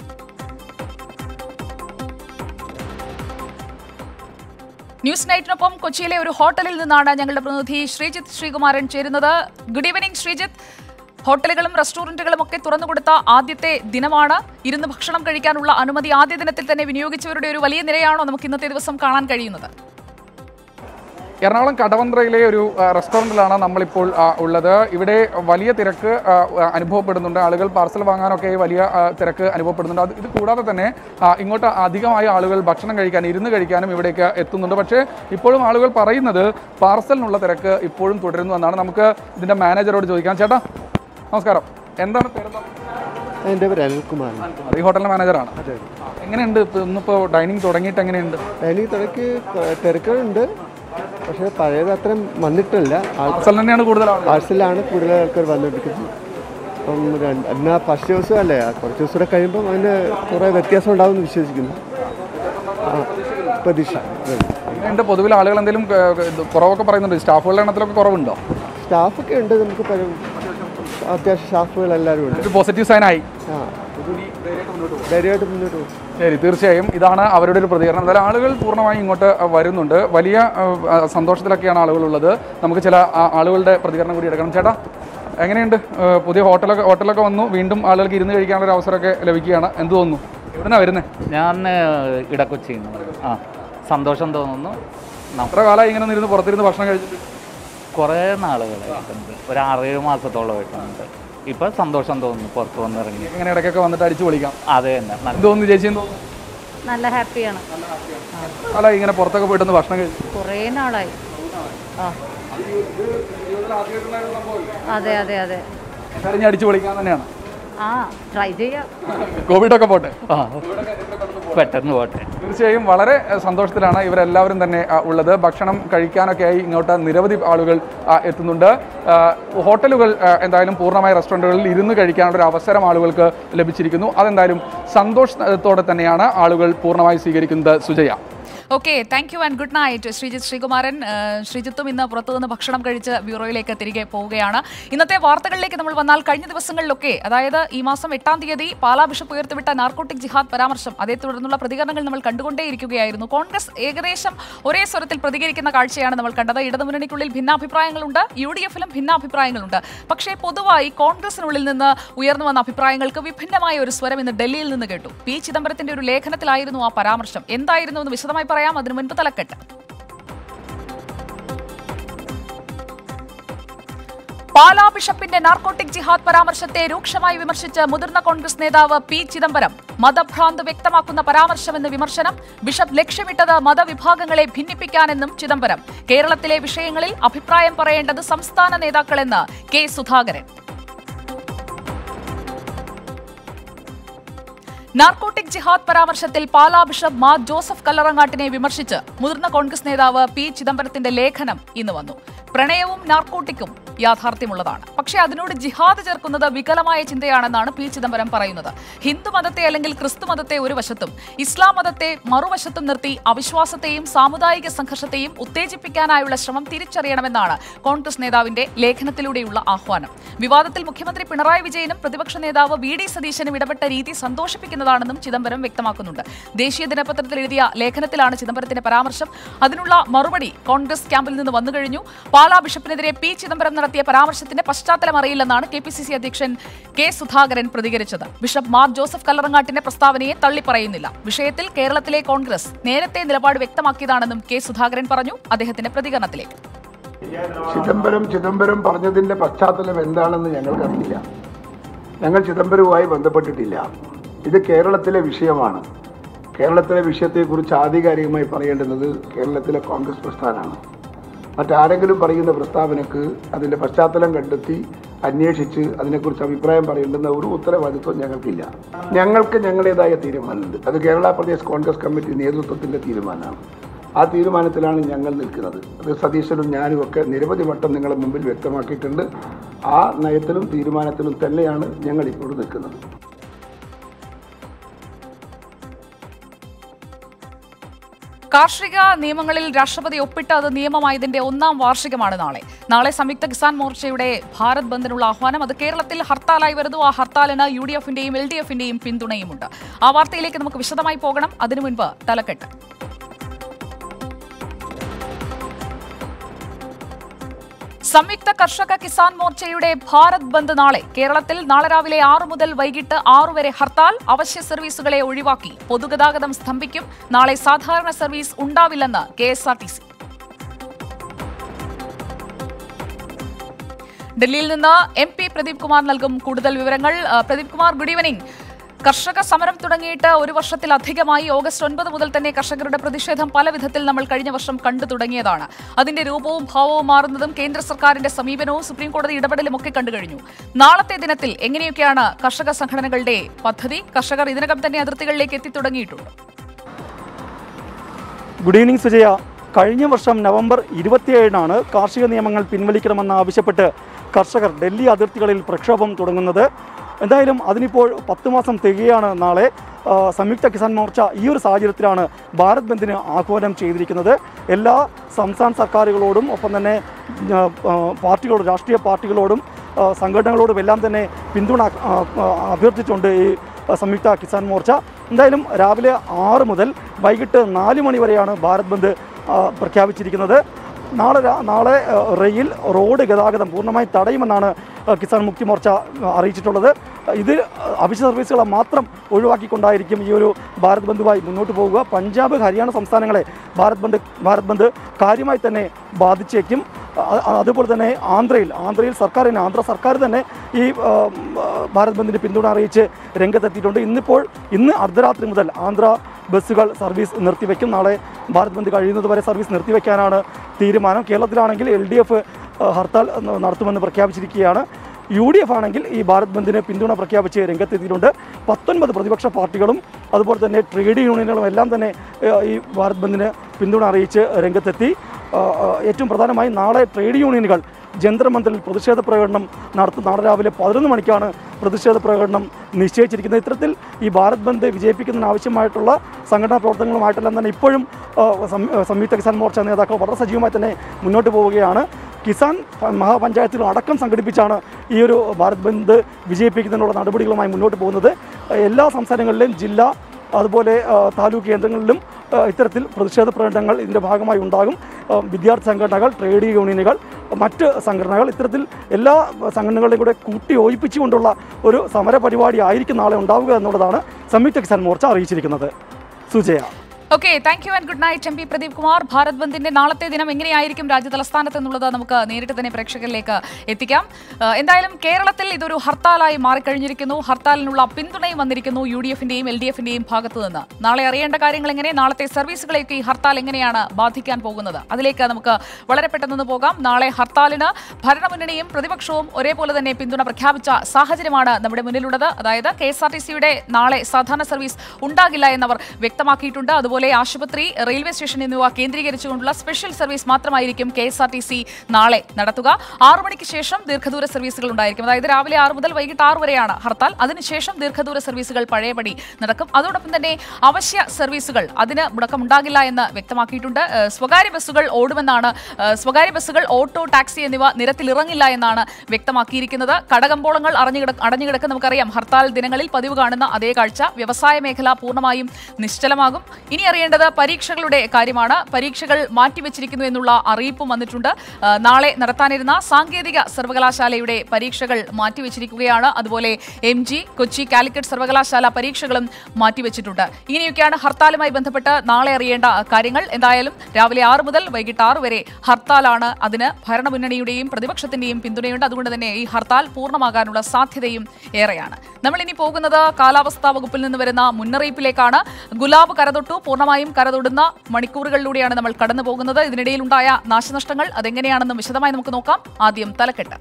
ന്യൂസ് നൈറ്റിനൊപ്പം കൊച്ചിയിലെ ഒരു ഹോട്ടലിൽ നിന്നാണ് ഞങ്ങളുടെ പ്രതിനിധി ശ്രീജിത്ത് ശ്രീകുമാരൻ ചേരുന്നത് ഗുഡ് ഈവനിംഗ് ശ്രീജിത്ത് ഹോട്ടലുകളും റെസ്റ്റോറന്റുകളും ഒക്കെ തുറന്നുകൊടുത്ത ആദ്യത്തെ ദിനമാണ് ഇരുന്ന് ഭക്ഷണം കഴിക്കാനുള്ള അനുമതി ആദ്യ ദിനത്തിൽ തന്നെ വിനിയോഗിച്ചവരുടെ ഒരു വലിയ നിരയാണോ നമുക്ക് ഇന്നത്തെ ദിവസം കാണാൻ കഴിയുന്നത് എറണാകുളം കടവന്ത്രയിലെ ഒരു ആ, റെസ്റ്റോറൻറ്റിലാണ് നമ്മളിപ്പോൾ ആ, ഉള്ളത് ഇവിടെ വലിയ തിരക്ക് ആ, ആ, അനുഭവപ്പെടുന്നുണ്ട് ആളുകൾ പാർസൽ വാങ്ങാനൊക്കെ വലിയ ആ, തിരക്ക് അനുഭവപ്പെടുന്നുണ്ട് അത് ഇത് കൂടാതെ തന്നെ ആ, ഇങ്ങോട്ട് അധികമായ ആളുകൾ ഭക്ഷണം കഴിക്കാൻ ഇരുന്ന് കഴിക്കാനും ഇവിടേക്ക് എത്തുന്നുണ്ട് പക്ഷേ ഇപ്പോഴും ആളുകൾ പറയുന്നത് പാർസലിനുള്ള തിരക്ക് ഇപ്പോഴും തുടരുന്നു എന്നാണ് നമുക്ക് ഇതിൻ്റെ മാനേജറോട് ചോദിക്കാം ചേട്ടാ നമസ്കാരം എന്താണ് പേര് എൻ്റെ പേര് അനിൽകുമാർ ഈ ഹോട്ടലിലെ മാനേജറാണ് എങ്ങനെയുണ്ട് ഇപ്പൊ ഇന്നിപ്പോൾ ഡൈനിങ് തുടങ്ങിയിട്ട് എങ്ങനെയുണ്ട് എനിക്ക് തിരക്ക് തിരക്കുകളുണ്ട് പക്ഷേ പഴയത് അത്രയും വന്നിട്ടില്ല പാർസൽ തന്നെയാണ് കൂടുതൽ ആളുകൾ പാഴ്സലാണ് കൂടുതൽ ആൾക്കാർ വന്നിരിക്കുന്നത് അപ്പം രണ്ട് എന്നാൽ ഫസ്റ്റ് ദിവസം അല്ലേ ആ കുറച്ച് ദിവസം കൂടെ കഴിയുമ്പം അതിന് കുറേ വ്യത്യാസം ഉണ്ടാവുമെന്ന് വിശ്വസിക്കുന്നു ആ പ്രതീക്ഷ എങ്ങനെയുണ്ട് പൊതുവിൽ ആളുകൾ എന്തെങ്കിലും ഏഹ്, ഇത് കുറവൊക്കെ പറയുന്നുണ്ട് സ്റ്റാഫുകളുടെ എണ്ണത്തിലൊക്കെ കുറവുണ്ടോ സ്റ്റാഫൊക്കെ ഉണ്ട് നമുക്ക് പല അത്യാവശ്യം സ്റ്റാഫുകൾ എല്ലാവരും ഉണ്ട് ഒരു പോസിറ്റീവ് സൈനായി ആ ധൈര്യമായിട്ട് മുന്നോട്ട് പോകും ശരി തീർച്ചയായും ഇതാണ് അവരുടെ ഒരു പ്രതികരണം എന്തായാലും ആളുകൾ പൂർണ്ണമായും ഇങ്ങോട്ട് വരുന്നുണ്ട് വലിയ ആ, സന്തോഷത്തിലൊക്കെയാണ് ആളുകളുള്ളത് നമുക്ക് ചില ആ, ആളുകളുടെ പ്രതികരണം കൂടി എടുക്കണം ചേട്ടാ എങ്ങനെയുണ്ട് ആ, പുതിയ ഹോട്ടലൊക്കെ ഹോട്ടലൊക്കെ വന്നു വീണ്ടും ആളുകൾക്ക് ഇരുന്ന് കഴിക്കാനുള്ള ഒരു അവസരമൊക്കെ ലഭിക്കുകയാണ് എന്ത് തോന്നുന്നു എവിടുന്നാ വരുന്നത് ഞാൻ ഇടക്കൊച്ചിയിൽ നിന്ന് ആ സന്തോഷം തോന്നുന്നു നം- എത്ര കാലമായി ഇങ്ങനെ ഇരുന്ന് പുറത്തിരുന്ന് ഭക്ഷണം കഴിച്ചിട്ട് കുറേ നാളുകളായിട്ടുണ്ട് ഒരു ആറേഴ് മാസത്തോളമായിട്ടുണ്ട് ഇപ്പം സന്തോഷം തോന്നുന്നു പുറത്ത് വന്നിറങ്ങി ഇങ്ങനെ ഇടയ്ക്കൊക്കെ വന്നിട്ട് അടിച്ചു പൊളിക്കാം അത് തന്നെ നല്ല എന്ത് തോന്നുന്നു ചേച്ചി എന്ത് തോന്നുന്നു നല്ല ഹാപ്പിയാണ് കാലമായി ഇങ്ങനെ പുറത്തൊക്കെ പോയിട്ടൊന്ന് ഭക്ഷണം കഴിച്ചു കുറേ നാളായി ആ അതെ അതെ അതെ എന്തായാലും ഞാൻ അടിച്ചു പൊളിക്കാൻ തന്നെയാണ് ആ ട്രൈ ചെയ്യാം കോവിഡൊക്കെ പോട്ടെ ആ പെട്ടെന്ന് പോട്ടെ തീർച്ചയായും വളരെ അഹ്, സന്തോഷത്തിലാണ് ഇവരെല്ലാവരും തന്നെ അഹ്, ഉള്ളത് ഭക്ഷണം കഴിക്കാനൊക്കെയായി ഇങ്ങോട്ട് നിരവധി ആളുകൾ അഹ്, എത്തുന്നുണ്ട് അഹ്, ഹോട്ടലുകൾ അഹ്, എന്തായാലും പൂർണ്ണമായ റെസ്റ്റോറൻറ്റുകളിൽ ഇരുന്ന് കഴിക്കാനുള്ള ഒരു അവസരം ആളുകൾക്ക് ലഭിച്ചിരിക്കുന്നു അതെന്തായാലും സന്തോഷത്തോടെ തന്നെയാണ് ആളുകൾ പൂർണ്ണമായി സ്വീകരിക്കുന്നത് Sujaya okay thank you and good night Sreejith Sreekumaran ആ, ശ്രീജിത്തും ഇന്ന് പുറത്തുനിന്ന് ഭക്ഷണം കഴിച്ച് ബ്യൂറോയിലേക്ക് തിരികെ പോവുകയാണ് ഇന്നത്തെ വാർത്തകളിലേക്ക് നമ്മൾ വന്നാൽ കഴിഞ്ഞ ദിവസങ്ങളിലൊക്കെ അതായത് ഈ മാസം എട്ടാം തീയതി പാലാ ബിഷപ്പ് ഉയർത്തിവിട്ട നാർക്കോട്ടിക് ജിഹാദ് പരാമർശം അതേ തുടർന്നുള്ള പ്രതികരണങ്ങൾ നമ്മൾ കണ്ടുകൊണ്ടേയിരിക്കുകയായിരുന്നു കോൺഗ്രസ് ഏകദേശം ഒരേ സ്വരത്തിൽ പ്രതികരിക്കുന്ന കാഴ്ചയാണ് നമ്മൾ കണ്ടത് ഇടതുമുന്നണിക്കുള്ളിൽ ഭിന്നാഭിപ്രായങ്ങളുണ്ട് യു ഡി എഫിലും ഭിന്നാഭിപ്രായങ്ങളുണ്ട് പക്ഷേ പൊതുവായി കോൺഗ്രസിനുള്ളിൽ നിന്ന് ഉയർന്നു വന്ന അഭിപ്രായങ്ങൾക്ക് വിഭിന്നമായ ഒരു സ്വരം ഇന്ന് ഡൽഹിയിൽ നിന്ന് കേട്ടു പി ചിദംബരത്തിന്റെ ഒരു ലേഖനത്തിലായിരുന്നു ആ പരാമർശം എന്തായിരുന്നു എന്ന് വിശദമായി പറയാം അതിനു മുൻപ് തലക്കെട്ട് പാലാ ബിഷപ്പിന്റെ നാർക്കോട്ടിക് ജിഹാദ് പരാമർശത്തെ രൂക്ഷമായി വിമർശിച്ച് മുതിർന്ന കോൺഗ്രസ് നേതാവ് പി ചിദംബരം മതഭ്രാന്ത് വ്യക്തമാക്കുന്ന പരാമർശമെന്ന് വിമർശനം ബിഷപ്പ് ലക്ഷ്യമിട്ടത് മതവിഭാഗങ്ങളെ ഭിന്നിപ്പിക്കാനെന്നും ചിദംബരം കേരളത്തിലെ വിഷയങ്ങളിൽ അഭിപ്രായം പറയേണ്ടത് സംസ്ഥാന നേതാക്കളെന്ന് കെ സുധാകരൻ നാർക്കോട്ടിക് ജിഹാദ് പരാമർശത്തിൽ പാലാ ബിഷപ്പ് മാർ ജോസഫ് കല്ലറങ്ങാട്ടിനെ വിമർശിച്ച് മുതിർന്ന കോൺഗ്രസ് നേതാവ് പി ചിദംബരത്തിന്റെ ലേഖനം ഇന്ന് വന്നു പ്രണയവും നാർക്കോട്ടിക്കും യാഥാർത്ഥ്യമുള്ളതാണ് പക്ഷേ അതിനോട് ജിഹാദ് ചേർക്കുന്നത് വികലമായ ചിന്തയാണെന്നാണ് പി ചിദംബരം പറയുന്നത് ഹിന്ദു മതത്തെ അല്ലെങ്കിൽ ക്രിസ്തു മതത്തെ ഒരു വശത്തും ഇസ്ലാം മതത്തെ മറുവശത്തും നിർത്തി അവിശ്വാസത്തെയും സാമുദായിക സംഘർഷത്തെയും ഉത്തേജിപ്പിക്കാനായുള്ള ശ്രമം തിരിച്ചറിയണമെന്നാണ് കോൺഗ്രസ് നേതാവിന്റെ ലേഖനത്തിലൂടെയുള്ള ആഹ്വാനം വിവാദത്തിൽ മുഖ്യമന്ത്രി പിണറായി വിജയനും പ്രതിപക്ഷ നേതാവ് വി ഡി സതീശനും ഇടപെട്ട രീതി സന്തോഷിപ്പിക്കുന്നതാണെന്നും ചിദംബരം വ്യക്തമാക്കുന്നുണ്ട് ദേശീയ ദിനപത്രത്തിൽ എഴുതിയ ലേഖനത്തിലാണ് ചിദംബരത്തിന്റെ പരാമർശം അതിനുള്ള മറുപടി കോൺഗ്രസ് ക്യാമ്പിൽ നിന്ന് വന്നു കഴിഞ്ഞു പാലാ ബിഷപ്പിനെതിരെ പി ചിദംബരം നടത്തിയ പരാമർശത്തിന്റെ പശ്ചാത്തലം അറിയില്ലെന്നാണ് കെ പി സി സി അധ്യക്ഷൻ കെ സുധാകരൻ പ്രതികരിച്ചത് ബിഷപ്പ് മാർ ജോസഫ് കല്ലറങ്ങാട്ടിന്റെ പ്രസ്താവനയെ തള്ളിപ്പറയുന്നില്ല വിഷയത്തിൽ കേരളത്തിലെ കോൺഗ്രസ് നേരത്തെ നിലപാട് വ്യക്തമാക്കിയതാണെന്നും കെ സുധാകരൻ പറഞ്ഞു അദ്ദേഹത്തിന്റെ പ്രതികരണത്തിലേക്ക് ചിദംബരം ചിദംബരം പറഞ്ഞതിന്റെ പശ്ചാത്തലം എന്താണെന്ന് ഞങ്ങൾക്കറിയില്ല ഞങ്ങൾ ചിദംബരവുമായി ബന്ധപ്പെട്ടിട്ടില്ല ഇത് കേരളത്തിലെ വിഷയമാണ് കേരളത്തിലെ വിഷയത്തെക്കുറിച്ച് ആധികാരികമായി പറയേണ്ടുന്നത് കേരളത്തിലെ കോൺഗ്രസ് പ്രസ്ഥാനമാണ് മറ്റാരെങ്കിലും പറയുന്ന പ്രസ്താവനക്ക് അതിൻ്റെ പശ്ചാത്തലം കണ്ടെത്തി അന്വേഷിച്ച് അതിനെക്കുറിച്ച് അഭിപ്രായം പറയേണ്ടുന്ന ഒരു ഉത്തരവാദിത്വം ഞങ്ങൾക്കില്ല ഞങ്ങൾക്ക് ഞങ്ങളുടേതായ തീരുമാനമുണ്ട് അത് കേരള പ്രദേശ് കോൺഗ്രസ് കമ്മിറ്റി നേതൃത്വത്തിൻ്റെ തീരുമാനമാണ് ആ തീരുമാനത്തിലാണ് ഞങ്ങൾ നിൽക്കുന്നത് അത് സതീശനും ഞാനും ഒക്കെ നിരവധി വട്ടം നിങ്ങളുടെ മുമ്പിൽ വ്യക്തമാക്കിയിട്ടുണ്ട് ആ നയത്തിലും തീരുമാനത്തിലും തന്നെയാണ് ഞങ്ങൾ ഇപ്പോൾ നിൽക്കുന്നത് കാർഷിക നിയമങ്ങളിൽ രാഷ്ട്രപതി ഒപ്പിട്ട് അത് നിയമമായതിന്റെ ഒന്നാം വാർഷികമാണ് നാളെ നാളെ സംയുക്ത കിസാൻ മോർച്ചയുടെ ഭാരത് ബന്ദിനുള്ള ആഹ്വാനം അത് കേരളത്തിൽ ഹർത്താലായി വരുന്നു ആ ഹർത്താലിന് യു ഡി എഫിന്റെയും എൽ ഡി എഫിന്റെയും പിന്തുണയുമുണ്ട് ആ വാർത്തയിലേക്ക് നമുക്ക് വിശദമായി പോകണം അതിനു മുൻപ് തലക്കെട്ട് സംയുക്ത കർഷക കിസാൻ മോർച്ചയുടെ ഭാരത് ബന്ദ് നാളെ കേരളത്തിൽ നാളെ രാവിലെ ആറ് മുതൽ വൈകിട്ട് ആറു വരെ ഹർത്താൽ അവശ്യ സർവീസുകളെ ഒഴിവാക്കി പൊതുഗതാഗതം സ്തംഭിക്കും നാളെ സാധാരണ സർവീസ് ഉണ്ടാവില്ലെന്ന് K S R T C ഡൽഹിയിൽ നിന്ന് എം പി പ്രദീപ് കുമാർ നൽകും കൂടുതൽ വിവരങ്ങൾ ആ, പ്രദീപ് കുമാർ ഗുഡ് ഈവനിംഗ് കർഷക സമരം തുടങ്ങിയിട്ട് ഒരു വർഷത്തിലധികമായി ഓഗസ്റ്റ് ഒൻപത് മുതൽ തന്നെ കർഷകരുടെ പ്രതിഷേധം പല വിധത്തിൽ നമ്മൾ കഴിഞ്ഞ വർഷം കണ്ടു തുടങ്ങിയതാണ് അതിന്റെ രൂപവും ഭാവവും മാറുന്നതും കേന്ദ്ര സർക്കാരിന്റെ സമീപനവും സുപ്രീം കോടതി ഇടപെടലും ഒക്കെ കണ്ടു കഴിഞ്ഞു നാളത്തെ ദിനത്തിൽ എങ്ങനെയൊക്കെയാണ് കർഷക സംഘടനകളുടെ പദ്ധതി കർഷകർ ഇതിനകം തന്നെ അതിർത്തികളിലേക്ക് എത്തിത്തുടങ്ങിയിട്ടുണ്ട് ഗുഡ് ഈവനിങ് സുജയ കഴിഞ്ഞ വർഷം നവംബർ ഇരുപത്തിയേഴിനാണ് കാർഷിക നിയമങ്ങൾ പിൻവലിക്കണമെന്ന് ആവശ്യപ്പെട്ട് കർഷകർ ഡൽഹി അതിർത്തികളിൽ പ്രക്ഷോഭം തുടങ്ങുന്നത് എന്തായാലും അതിനിപ്പോൾ പത്ത് മാസം തികയാണ് നാളെ ആ, സംയുക്ത കിസാൻ മോർച്ച ഈ ഒരു സാഹചര്യത്തിലാണ് ഭാരത് ബന്ദിന് ആഹ്വാനം ചെയ്തിരിക്കുന്നത് എല്ലാ സംസ്ഥാന സർക്കാരുകളോടും ഒപ്പം തന്നെ ആ, ആ, പാർട്ടികളോടും രാഷ്ട്രീയ പാർട്ടികളോടും ആ, സംഘടനകളോടും എല്ലാം തന്നെ പിന്തുണ ആ, ആ, അഭ്യർത്ഥിച്ചുകൊണ്ട് ഈ സംയുക്ത കിസാൻ മോർച്ച എന്തായാലും രാവിലെ ആറ് മുതൽ വൈകിട്ട് നാല് മണി വരെയാണ് ഭാരത് ബന്ദ് ആ, പ്രഖ്യാപിച്ചിരിക്കുന്നത് നാളെ രാ- നാളെ ആ, റെയിൽ റോഡ് ഗതാഗതം പൂർണ്ണമായി തടയുമെന്നാണ് ആ, കിസാൻ മുക്തി മോർച്ച ആ, അറിയിച്ചിട്ടുള്ളത് ഇത് അവശ്യ സർവീസുകളെ മാത്രം ഒഴിവാക്കിക്കൊണ്ടായിരിക്കും ഈ ഒരു ഭാരത് ബന്ധുമായി മുന്നോട്ട് പോകുക പഞ്ചാബ് ഹരിയാന സംസ്ഥാനങ്ങളെ ഭാരത് ബന്ദ് ഭാരത് ബന്ദ് കാര്യമായി തന്നെ ബാധിച്ചേക്കും അ- അ- അതുപോലെ തന്നെ ആന്ധ്രയിൽ ആന്ധ്രയിൽ സർക്കാരിന് ആന്ധ്ര സർക്കാർ തന്നെ ഈ ആ, ആ, ഭാരത് ബന്ദിന് പിന്തുണ അറിയിച്ച് രംഗത്തെത്തിയിട്ടുണ്ട് ഇന്നിപ്പോൾ ഇന്ന് അർദ്ധരാത്രി മുതൽ ആന്ധ്ര ബസ്സുകൾ സർവീസ് നിർത്തിവെക്കും നാളെ ഭാരത് ബന്ദ് കഴിയുന്നത് വരെ സർവീസ് നിർത്തിവെക്കാനാണ് തീരുമാനം കേരളത്തിലാണെങ്കിൽ എൽ ഡി എഫ് ഹർത്താൽ ന- നടത്തുമെന്ന് പ്രഖ്യാപിച്ചിരിക്കുകയാണ് യു ഡി എഫ് ആണെങ്കിൽ ഈ ഭാരത് ബന്ദിന് പിന്തുണ പ്രഖ്യാപിച്ച് രംഗത്തെത്തിയിട്ടുണ്ട് പത്തൊൻപത് പ്രതിപക്ഷ പാർട്ടികളും അതുപോലെ തന്നെ ട്രേഡ് യൂണിയനുകളും എല്ലാം തന്നെ ഏഹ്, ഈ ഭാരത് ബന്ദിന് പിന്തുണ അറിയിച്ച് രംഗത്തെത്തി ആ, ആ, ഏറ്റവും പ്രധാനമായി നാളെ ട്രേഡ് യൂണിയനുകൾ ജന്തർ മന്ദിറിൽ പ്രതിഷേധ പ്രകടനം നടത്തും നാളെ രാവിലെ പതിനൊന്ന് മണിക്കാണ് പ്രതിഷേധ പ്രകടനം നിശ്ചയിച്ചിരിക്കുന്നത് ഇത്തരത്തിൽ ഈ ഭാരത് ബന്ദ് വിജയിപ്പിക്കുന്നതിന് ആവശ്യമായിട്ടുള്ള സംഘടനാ പ്രവർത്തനങ്ങളുമായിട്ടെല്ലാം തന്നെ ഇപ്പോഴും ആ, സം- സംയുക്ത കിസാൻ മോർച്ച നേതാക്കൾ വളരെ സജീവമായി തന്നെ മുന്നോട്ട് പോവുകയാണ് കിസാൻ പ- മഹാപഞ്ചായത്തുകൾ അടക്കം സംഘടിപ്പിച്ചാണ് ഈ ഒരു ഭാരത് ബന്ദ് വിജയിപ്പിക്കുന്നതിനുള്ള നടപടികളുമായി മുന്നോട്ട് പോകുന്നത് എല്ലാ സംസ്ഥാനങ്ങളിലെയും ജില്ലാ അതുപോലെ ആ, താലൂക്ക് കേന്ദ്രങ്ങളിലും ആ, ഇത്തരത്തിൽ പ്രതിഷേധ പ്രകടനങ്ങൾ ഇതിൻ്റെ ഭാഗമായി ഉണ്ടാകും ആ, വിദ്യാർത്ഥി സംഘടനകൾ ട്രേഡ് യൂണിയനുകൾ മറ്റ് സംഘടനകൾ ഇത്തരത്തിൽ എല്ലാ സംഘടനകളെയും കൂടെ കൂട്ടി യോജിപ്പിച്ചുകൊണ്ടുള്ള ഒരു സമര പരിപാടി ആയിരിക്കും നാളെ ഉണ്ടാവുക എന്നുള്ളതാണ് സംയുക്ത കിസാൻ മോർച്ച അറിയിച്ചിരിക്കുന്നത് Sujaya okay thank you and good night M P Pradeep Kumar Bharat ബന്ദിന്റെ നാളത്തെ ദിനം എങ്ങനെയായിരിക്കും രാജ്യ തലസ്ഥാനത്ത് എന്നുള്ളത് നമുക്ക് നേരിട്ട് തന്നെ പ്രേക്ഷകരിലേക്ക് എത്തിക്കാം ഏഹ് എന്തായാലും കേരളത്തിൽ ഇതൊരു ഹർത്താലായി മാറിക്കഴിഞ്ഞിരിക്കുന്നു ഹർത്താലിനുള്ള പിന്തുണയും വന്നിരിക്കുന്നു യു ഡി എഫിന്റെയും എൽ ഡി എഫിന്റെയും ഭാഗത്തു നിന്ന് നാളെ അറിയേണ്ട കാര്യങ്ങൾ എങ്ങനെ നാളത്തെ സർവീസുകളെയൊക്കെ ഈ ഹർത്താൽ എങ്ങനെയാണ് ബാധിക്കാൻ പോകുന്നത് അതിലേക്ക് നമുക്ക് വളരെ പെട്ടെന്ന് പോകാം നാളെ ഹർത്താലിന് ഭരണമുന്നണിയും പ്രതിപക്ഷവും ഒരേപോലെ തന്നെ പിന്തുണ പ്രഖ്യാപിച്ച സാഹചര്യമാണ് നമ്മുടെ മുന്നിലുള്ളത് അതായത് കെ എസ് ആർ ടി സിയുടെ നാളെ സാധാരണ സർവീസ് ഉണ്ടാകില്ല എന്നവർ വ്യക്തമാക്കിയിട്ടുണ്ട് അതുപോലെ ആശുപത്രി റെയിൽവേ സ്റ്റേഷൻ എന്നിവ കേന്ദ്രീകരിച്ചുകൊണ്ടുള്ള സ്പെഷ്യൽ സർവീസ് മാത്രമായിരിക്കും K S R T C നാളെ നടത്തുക ആറു മണിക്ക് ശേഷം ദീർഘദൂര സർവീസുകൾ ഉണ്ടായിരിക്കും അതായത് രാവിലെ ആറ് മുതൽ വൈകിട്ട് ആറ് വരെയാണ് ഹർത്താൽ അതിനുശേഷം ദീർഘദൂര സർവീസുകൾ പഴയപടി നടക്കും അതോടൊപ്പം തന്നെ അവശ്യ സർവീസുകൾ അതിന് മുടക്കമുണ്ടാകില്ല എന്ന് വ്യക്തമാക്കിയിട്ടുണ്ട് ഏഹ് സ്വകാര്യ ബസ്സുകൾ ഓടുമെന്നാണ് ഏഹ് സ്വകാര്യ ബസ്സുകൾ ഓട്ടോ ടാക്സി എന്നിവ നിരത്തിലിറങ്ങില്ല എന്നാണ് വ്യക്തമാക്കിയിരിക്കുന്നത് കടകമ്പോളങ്ങൾ അടഞ്ഞുകിട അടഞ്ഞുകിടക്ക് നമുക്കറിയാം ഹർത്താൽ ദിനങ്ങളിൽ പതിവ് കാണുന്ന അതേ കാഴ്ച വ്യവസായ മേഖല പൂർണ്ണമായും നിശ്ചലമാകും ഇനി അറിയേണ്ടത് പരീക്ഷകളുടെ കാര്യമാണ് പരീക്ഷകൾ മാറ്റിവെച്ചിരിക്കുന്നു എന്നുള്ള അറിയിപ്പും വന്നിട്ടുണ്ട് ആ, നാളെ നടത്താനിരുന്ന സാങ്കേതിക സർവകലാശാലയുടെ പരീക്ഷകൾ മാറ്റിവെച്ചിരിക്കുകയാണ് അതുപോലെ എം ജി കൊച്ചി കാലിക്കറ്റ് സർവകലാശാല പരീക്ഷകളും മാറ്റിവെച്ചിട്ടുണ്ട് ഇങ്ങനെയൊക്കെയാണ് ഹർത്താലുമായി ബന്ധപ്പെട്ട് നാളെ അറിയേണ്ട കാര്യങ്ങൾ എന്തായാലും രാവിലെ ആറ് മുതൽ വൈകിട്ട് ആറ് വരെ ഹർത്താലാണ് അതിന് ഭരണമുന്നണിയുടെയും പ്രതിപക്ഷത്തിന്റെയും പിന്തുണയുണ്ട് അതുകൊണ്ട് തന്നെ ഈ ഹർത്താൽ പൂർണ്ണമാകാനുള്ള സാധ്യതയും ഏറെയാണ് നമ്മൾ ഇനി പോകുന്നത് കാലാവസ്ഥാ വകുപ്പിൽ നിന്ന് വരുന്ന മുന്നറിയിപ്പിലേക്കാണ് ഗുലാബ് കരതൊട്ടു പൂർണ്ണമായും കരതൊടുന്ന മണിക്കൂറുകളിലൂടെയാണ് നമ്മൾ കടന്നു പോകുന്നത് ഇതിനിടയിലുണ്ടായ നാശനഷ്ടങ്ങൾ അതെങ്ങനെയാണെന്ന് വിശദമായി നമുക്ക് നോക്കാം ആദ്യം തലക്കെട്ട്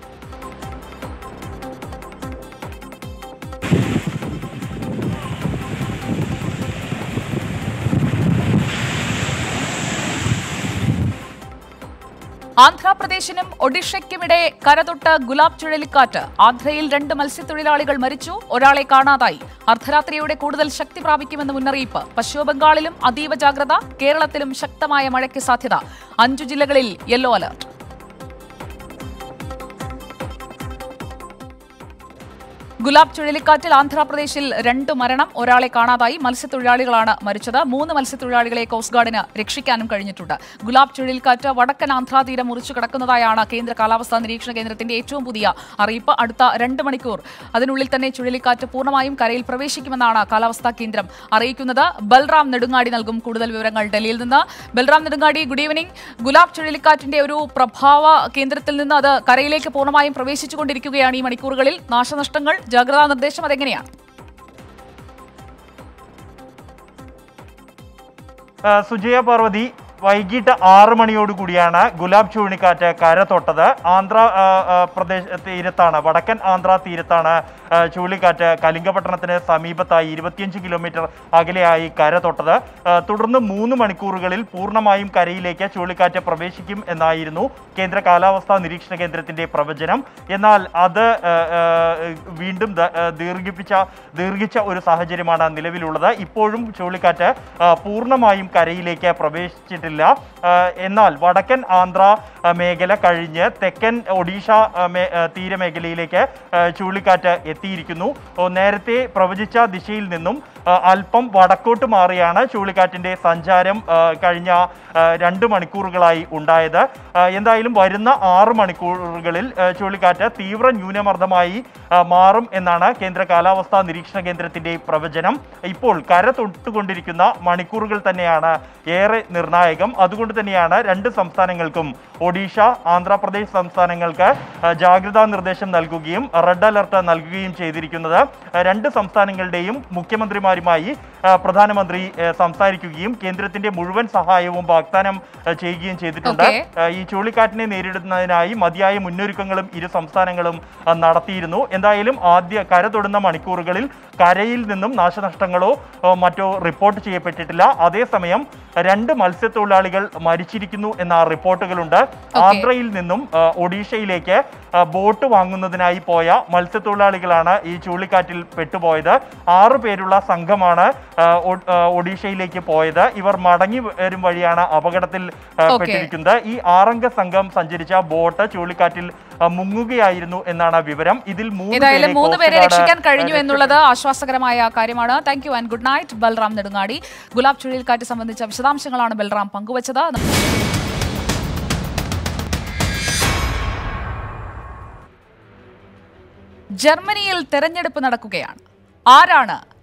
ആന്ധ്രാപ്രദേശിനും ഒഡീഷയ്ക്കുമിടെ കരതൊട്ട് ഗുലാബ് ചുഴലിക്കാറ്റ് ആന്ധ്രയിൽ രണ്ട് മത്സ്യത്തൊഴിലാളികൾ മരിച്ചു ഒരാളെ കാണാതായി അർദ്ധരാത്രിയോടെ കൂടുതൽ ശക്തി പ്രാപിക്കുമെന്ന് മുന്നറിയിപ്പ് പശ്ചിമബംഗാളിലും അതീവ ജാഗ്രത കേരളത്തിലും ശക്തമായ മഴയ്ക്ക് സാധ്യത അഞ്ചു ജില്ലകളിൽ യെല്ലോ അലർട്ട് ഗുലാബ് ചുഴലിക്കാറ്റിൽ ആന്ധ്രാപ്രദേശിൽ രണ്ട് മരണം ഒരാളെ കാണാതായി മത്സ്യത്തൊഴിലാളികളാണ് മരിച്ചത് മൂന്ന് മത്സ്യത്തൊഴിലാളികളെ കോസ്റ്റ് ഗാർഡിന് രക്ഷിക്കാനും കഴിഞ്ഞിട്ടുണ്ട് ഗുലാബ് ചുഴലിക്കാറ്റ് വടക്കൻ ആന്ധ്രാ തീരം മുറിച്ചു കടക്കുന്നതായാണ് കേന്ദ്ര കാലാവസ്ഥാ നിരീക്ഷണ കേന്ദ്രത്തിന്റെ ഏറ്റവും പുതിയ അറിയിപ്പ് അടുത്ത രണ്ട് മണിക്കൂർ അതിനുള്ളിൽ തന്നെ ചുഴലിക്കാറ്റ് പൂർണ്ണമായും കരയിൽ പ്രവേശിക്കുമെന്നാണ് കാലാവസ്ഥാ കേന്ദ്രം അറിയിക്കുന്നത് ബൽറാം നെടുങ്ങാടി നൽകും കൂടുതൽ വിവരങ്ങൾ ഡൽഹിയിൽ നിന്ന് ബൽറാം നെടുങ്ങാടി ഗുഡ് ഈവനിംഗ് ഗുലാബ് ചുഴലിക്കാറ്റിന്റെ ഒരു പ്രഭാവ കേന്ദ്രത്തിൽ നിന്ന് അത് കരയിലേക്ക് പൂർണ്ണമായും പ്രവേശിച്ചുകൊണ്ടിരിക്കുകയാണ് ഈ മണിക്കൂറുകളിൽ നാശനഷ്ടങ്ങൾ ജാഗ്രതാ നിർദ്ദേശം അതെങ്ങനെയാണ് ആ, സുജയ പാർവതി വൈകിട്ട് ആറ് മണിയോടുകൂടിയാണ് ഗുലാബ് ചുഴലിക്കാറ്റ് കര തൊട്ടത് ആന്ധ്ര ആ, ആ, പ്രദേശ തീരത്താണ് വടക്കൻ ആന്ധ്ര തീരത്താണ് ആ, ചുഴലിക്കാറ്റ് കലിംഗപട്ടണത്തിന് സമീപത്തായി ഇരുപത്തിയഞ്ച് കിലോമീറ്റർ അകലെയായി കര തൊട്ടത് ആ, തുടർന്ന് മൂന്ന് മണിക്കൂറുകളിൽ പൂർണ്ണമായും കരയിലേക്ക് ചുഴലിക്കാറ്റ് പ്രവേശിക്കും എന്നായിരുന്നു കേന്ദ്ര കാലാവസ്ഥാ നിരീക്ഷണ കേന്ദ്രത്തിന്റെ പ്രവചനം എന്നാൽ അത് ആ, ആ, വീണ്ടും ദ- ആ, ദീർഘിപ്പിച്ച ദീർഘിച്ച ഒരു സാഹചര്യമാണ് നിലവിലുള്ളത് ഇപ്പോഴും ചുഴലിക്കാറ്റ് ആ, പൂർണ്ണമായും കരയിലേക്ക് പ്രവേശിച്ചിട്ടില്ല ആ, എന്നാൽ വടക്കൻ ആന്ധ്ര ആ, മേഖല കഴിഞ്ഞ് തെക്കൻ ഒഡീഷ ആ, മേ- ആ, തീരമേഖലയിലേക്ക് ആ, ചുഴലിക്കാറ്റ് എത്തിയിരിക്കുന്നു ഓ, നേരത്തെ പ്രവചിച്ച ദിശയിൽ നിന്നും ആ, അല്പം വടക്കോട്ട് മാറിയാണ് ചുഴലിക്കാറ്റിന്റെ സഞ്ചാരം ആ, കഴിഞ്ഞ ആ, രണ്ട് മണിക്കൂറുകളായി ഉണ്ടായത് ആ, എന്തായാലും വരുന്ന ആറ് മണിക്കൂറുകളിൽ ആ, ചുഴലിക്കാറ്റ് തീവ്ര ന്യൂനമർദ്ദമായി ആ, മാറും എന്നാണ് കേന്ദ്ര കാലാവസ്ഥാ നിരീക്ഷണ കേന്ദ്രത്തിന്റെ പ്രവചനം ഇപ്പോൾ കര തൊട്ടുകൊണ്ടിരിക്കുന്ന മണിക്കൂറുകൾ തന്നെയാണ് ഏറെ നിർണായകം അതുകൊണ്ട് തന്നെയാണ് രണ്ട് സംസ്ഥാനങ്ങൾക്കും ഒഡീഷ ആന്ധ്രാപ്രദേശ് സംസ്ഥാനങ്ങൾക്ക് ആ, ജാഗ്രതാ നിർദ്ദേശം നൽകുകയും റെഡ് അലർട്ട് നൽകുകയും ചെയ്തിരിക്കുന്നത് ആ, രണ്ട് സംസ്ഥാനങ്ങളുടെയും മുഖ്യമന്ത്രിമാരുമായി ആ, പ്രധാനമന്ത്രി ആ, സംസാരിക്കുകയും കേന്ദ്രത്തിന്റെ മുഴുവൻ സഹായവും വാഗ്ദാനം ആ, ചെയ്യുകയും ചെയ്തിട്ടുണ്ട് Okay. ആ, ഈ ചുഴലിക്കാറ്റിനെ നേരിടുന്നതിനായി മതിയായ മുന്നൊരുക്കങ്ങളും ഇരു സംസ്ഥാനങ്ങളും ആ, നടത്തിയിരുന്നു എന്തായാലും ആദ്യ കര തൊടുന്ന മണിക്കൂറുകളിൽ കരയിൽ നിന്നും നാശനഷ്ടങ്ങളോ ആ, മറ്റോ റിപ്പോർട്ട് ചെയ്യപ്പെട്ടിട്ടില്ല അതേസമയം രണ്ട് മത്സ്യത്തൊഴിലാളികൾ മരിച്ചിരിക്കുന്നു എന്ന റിപ്പോർട്ടുകളുണ്ട് ആന്ധ്രയിൽ നിന്നും ആ, ഒഡീഷയിലേക്ക് ആ, ബോട്ട് വാങ്ങുന്നതിനായി പോയ മത്സ്യത്തൊഴിലാളികളാണ് ഈ ചുഴലിക്കാറ്റിൽ പെട്ടുപോയത് ആറു പേരുള്ള സംഘമാണ് ആ, ഒ- ആ, ഒഡീഷയിലേക്ക് പോയത് ഇവർ മടങ്ങി വരും വഴിയാണ് അപകടത്തിൽ ആ, Okay. പെട്ടിരിക്കുന്നത് ഈ ആറംഗ സംഘം സഞ്ചരിച്ച ബോട്ട് ചുഴലിക്കാറ്റിൽ ആ, മുങ്ങുകയായിരുന്നു എന്നാണ് വിവരം ഇതിൽ മൂന്ന് ഏതായാലും പേരെ മൂന്ന് പേരെ കോസ്റ്റ് രക്ഷിക്കാൻ ഗാർഡ്, കഴിഞ്ഞു ആ, എന്നുള്ളത് ആശ്വാസകരമായ കാര്യമാണ് thank you and good night Balram Nedungadi Gulab ചുഴലിക്കാറ്റ് സംബന്ധിച്ച വിശദാംശങ്ങളാണ് ബൽറാം പങ്കുവച്ചത് ജർമ്മനിയിൽ തെരഞ്ഞെടുപ്പ് നടക്കുകയാണ് ആരാണ്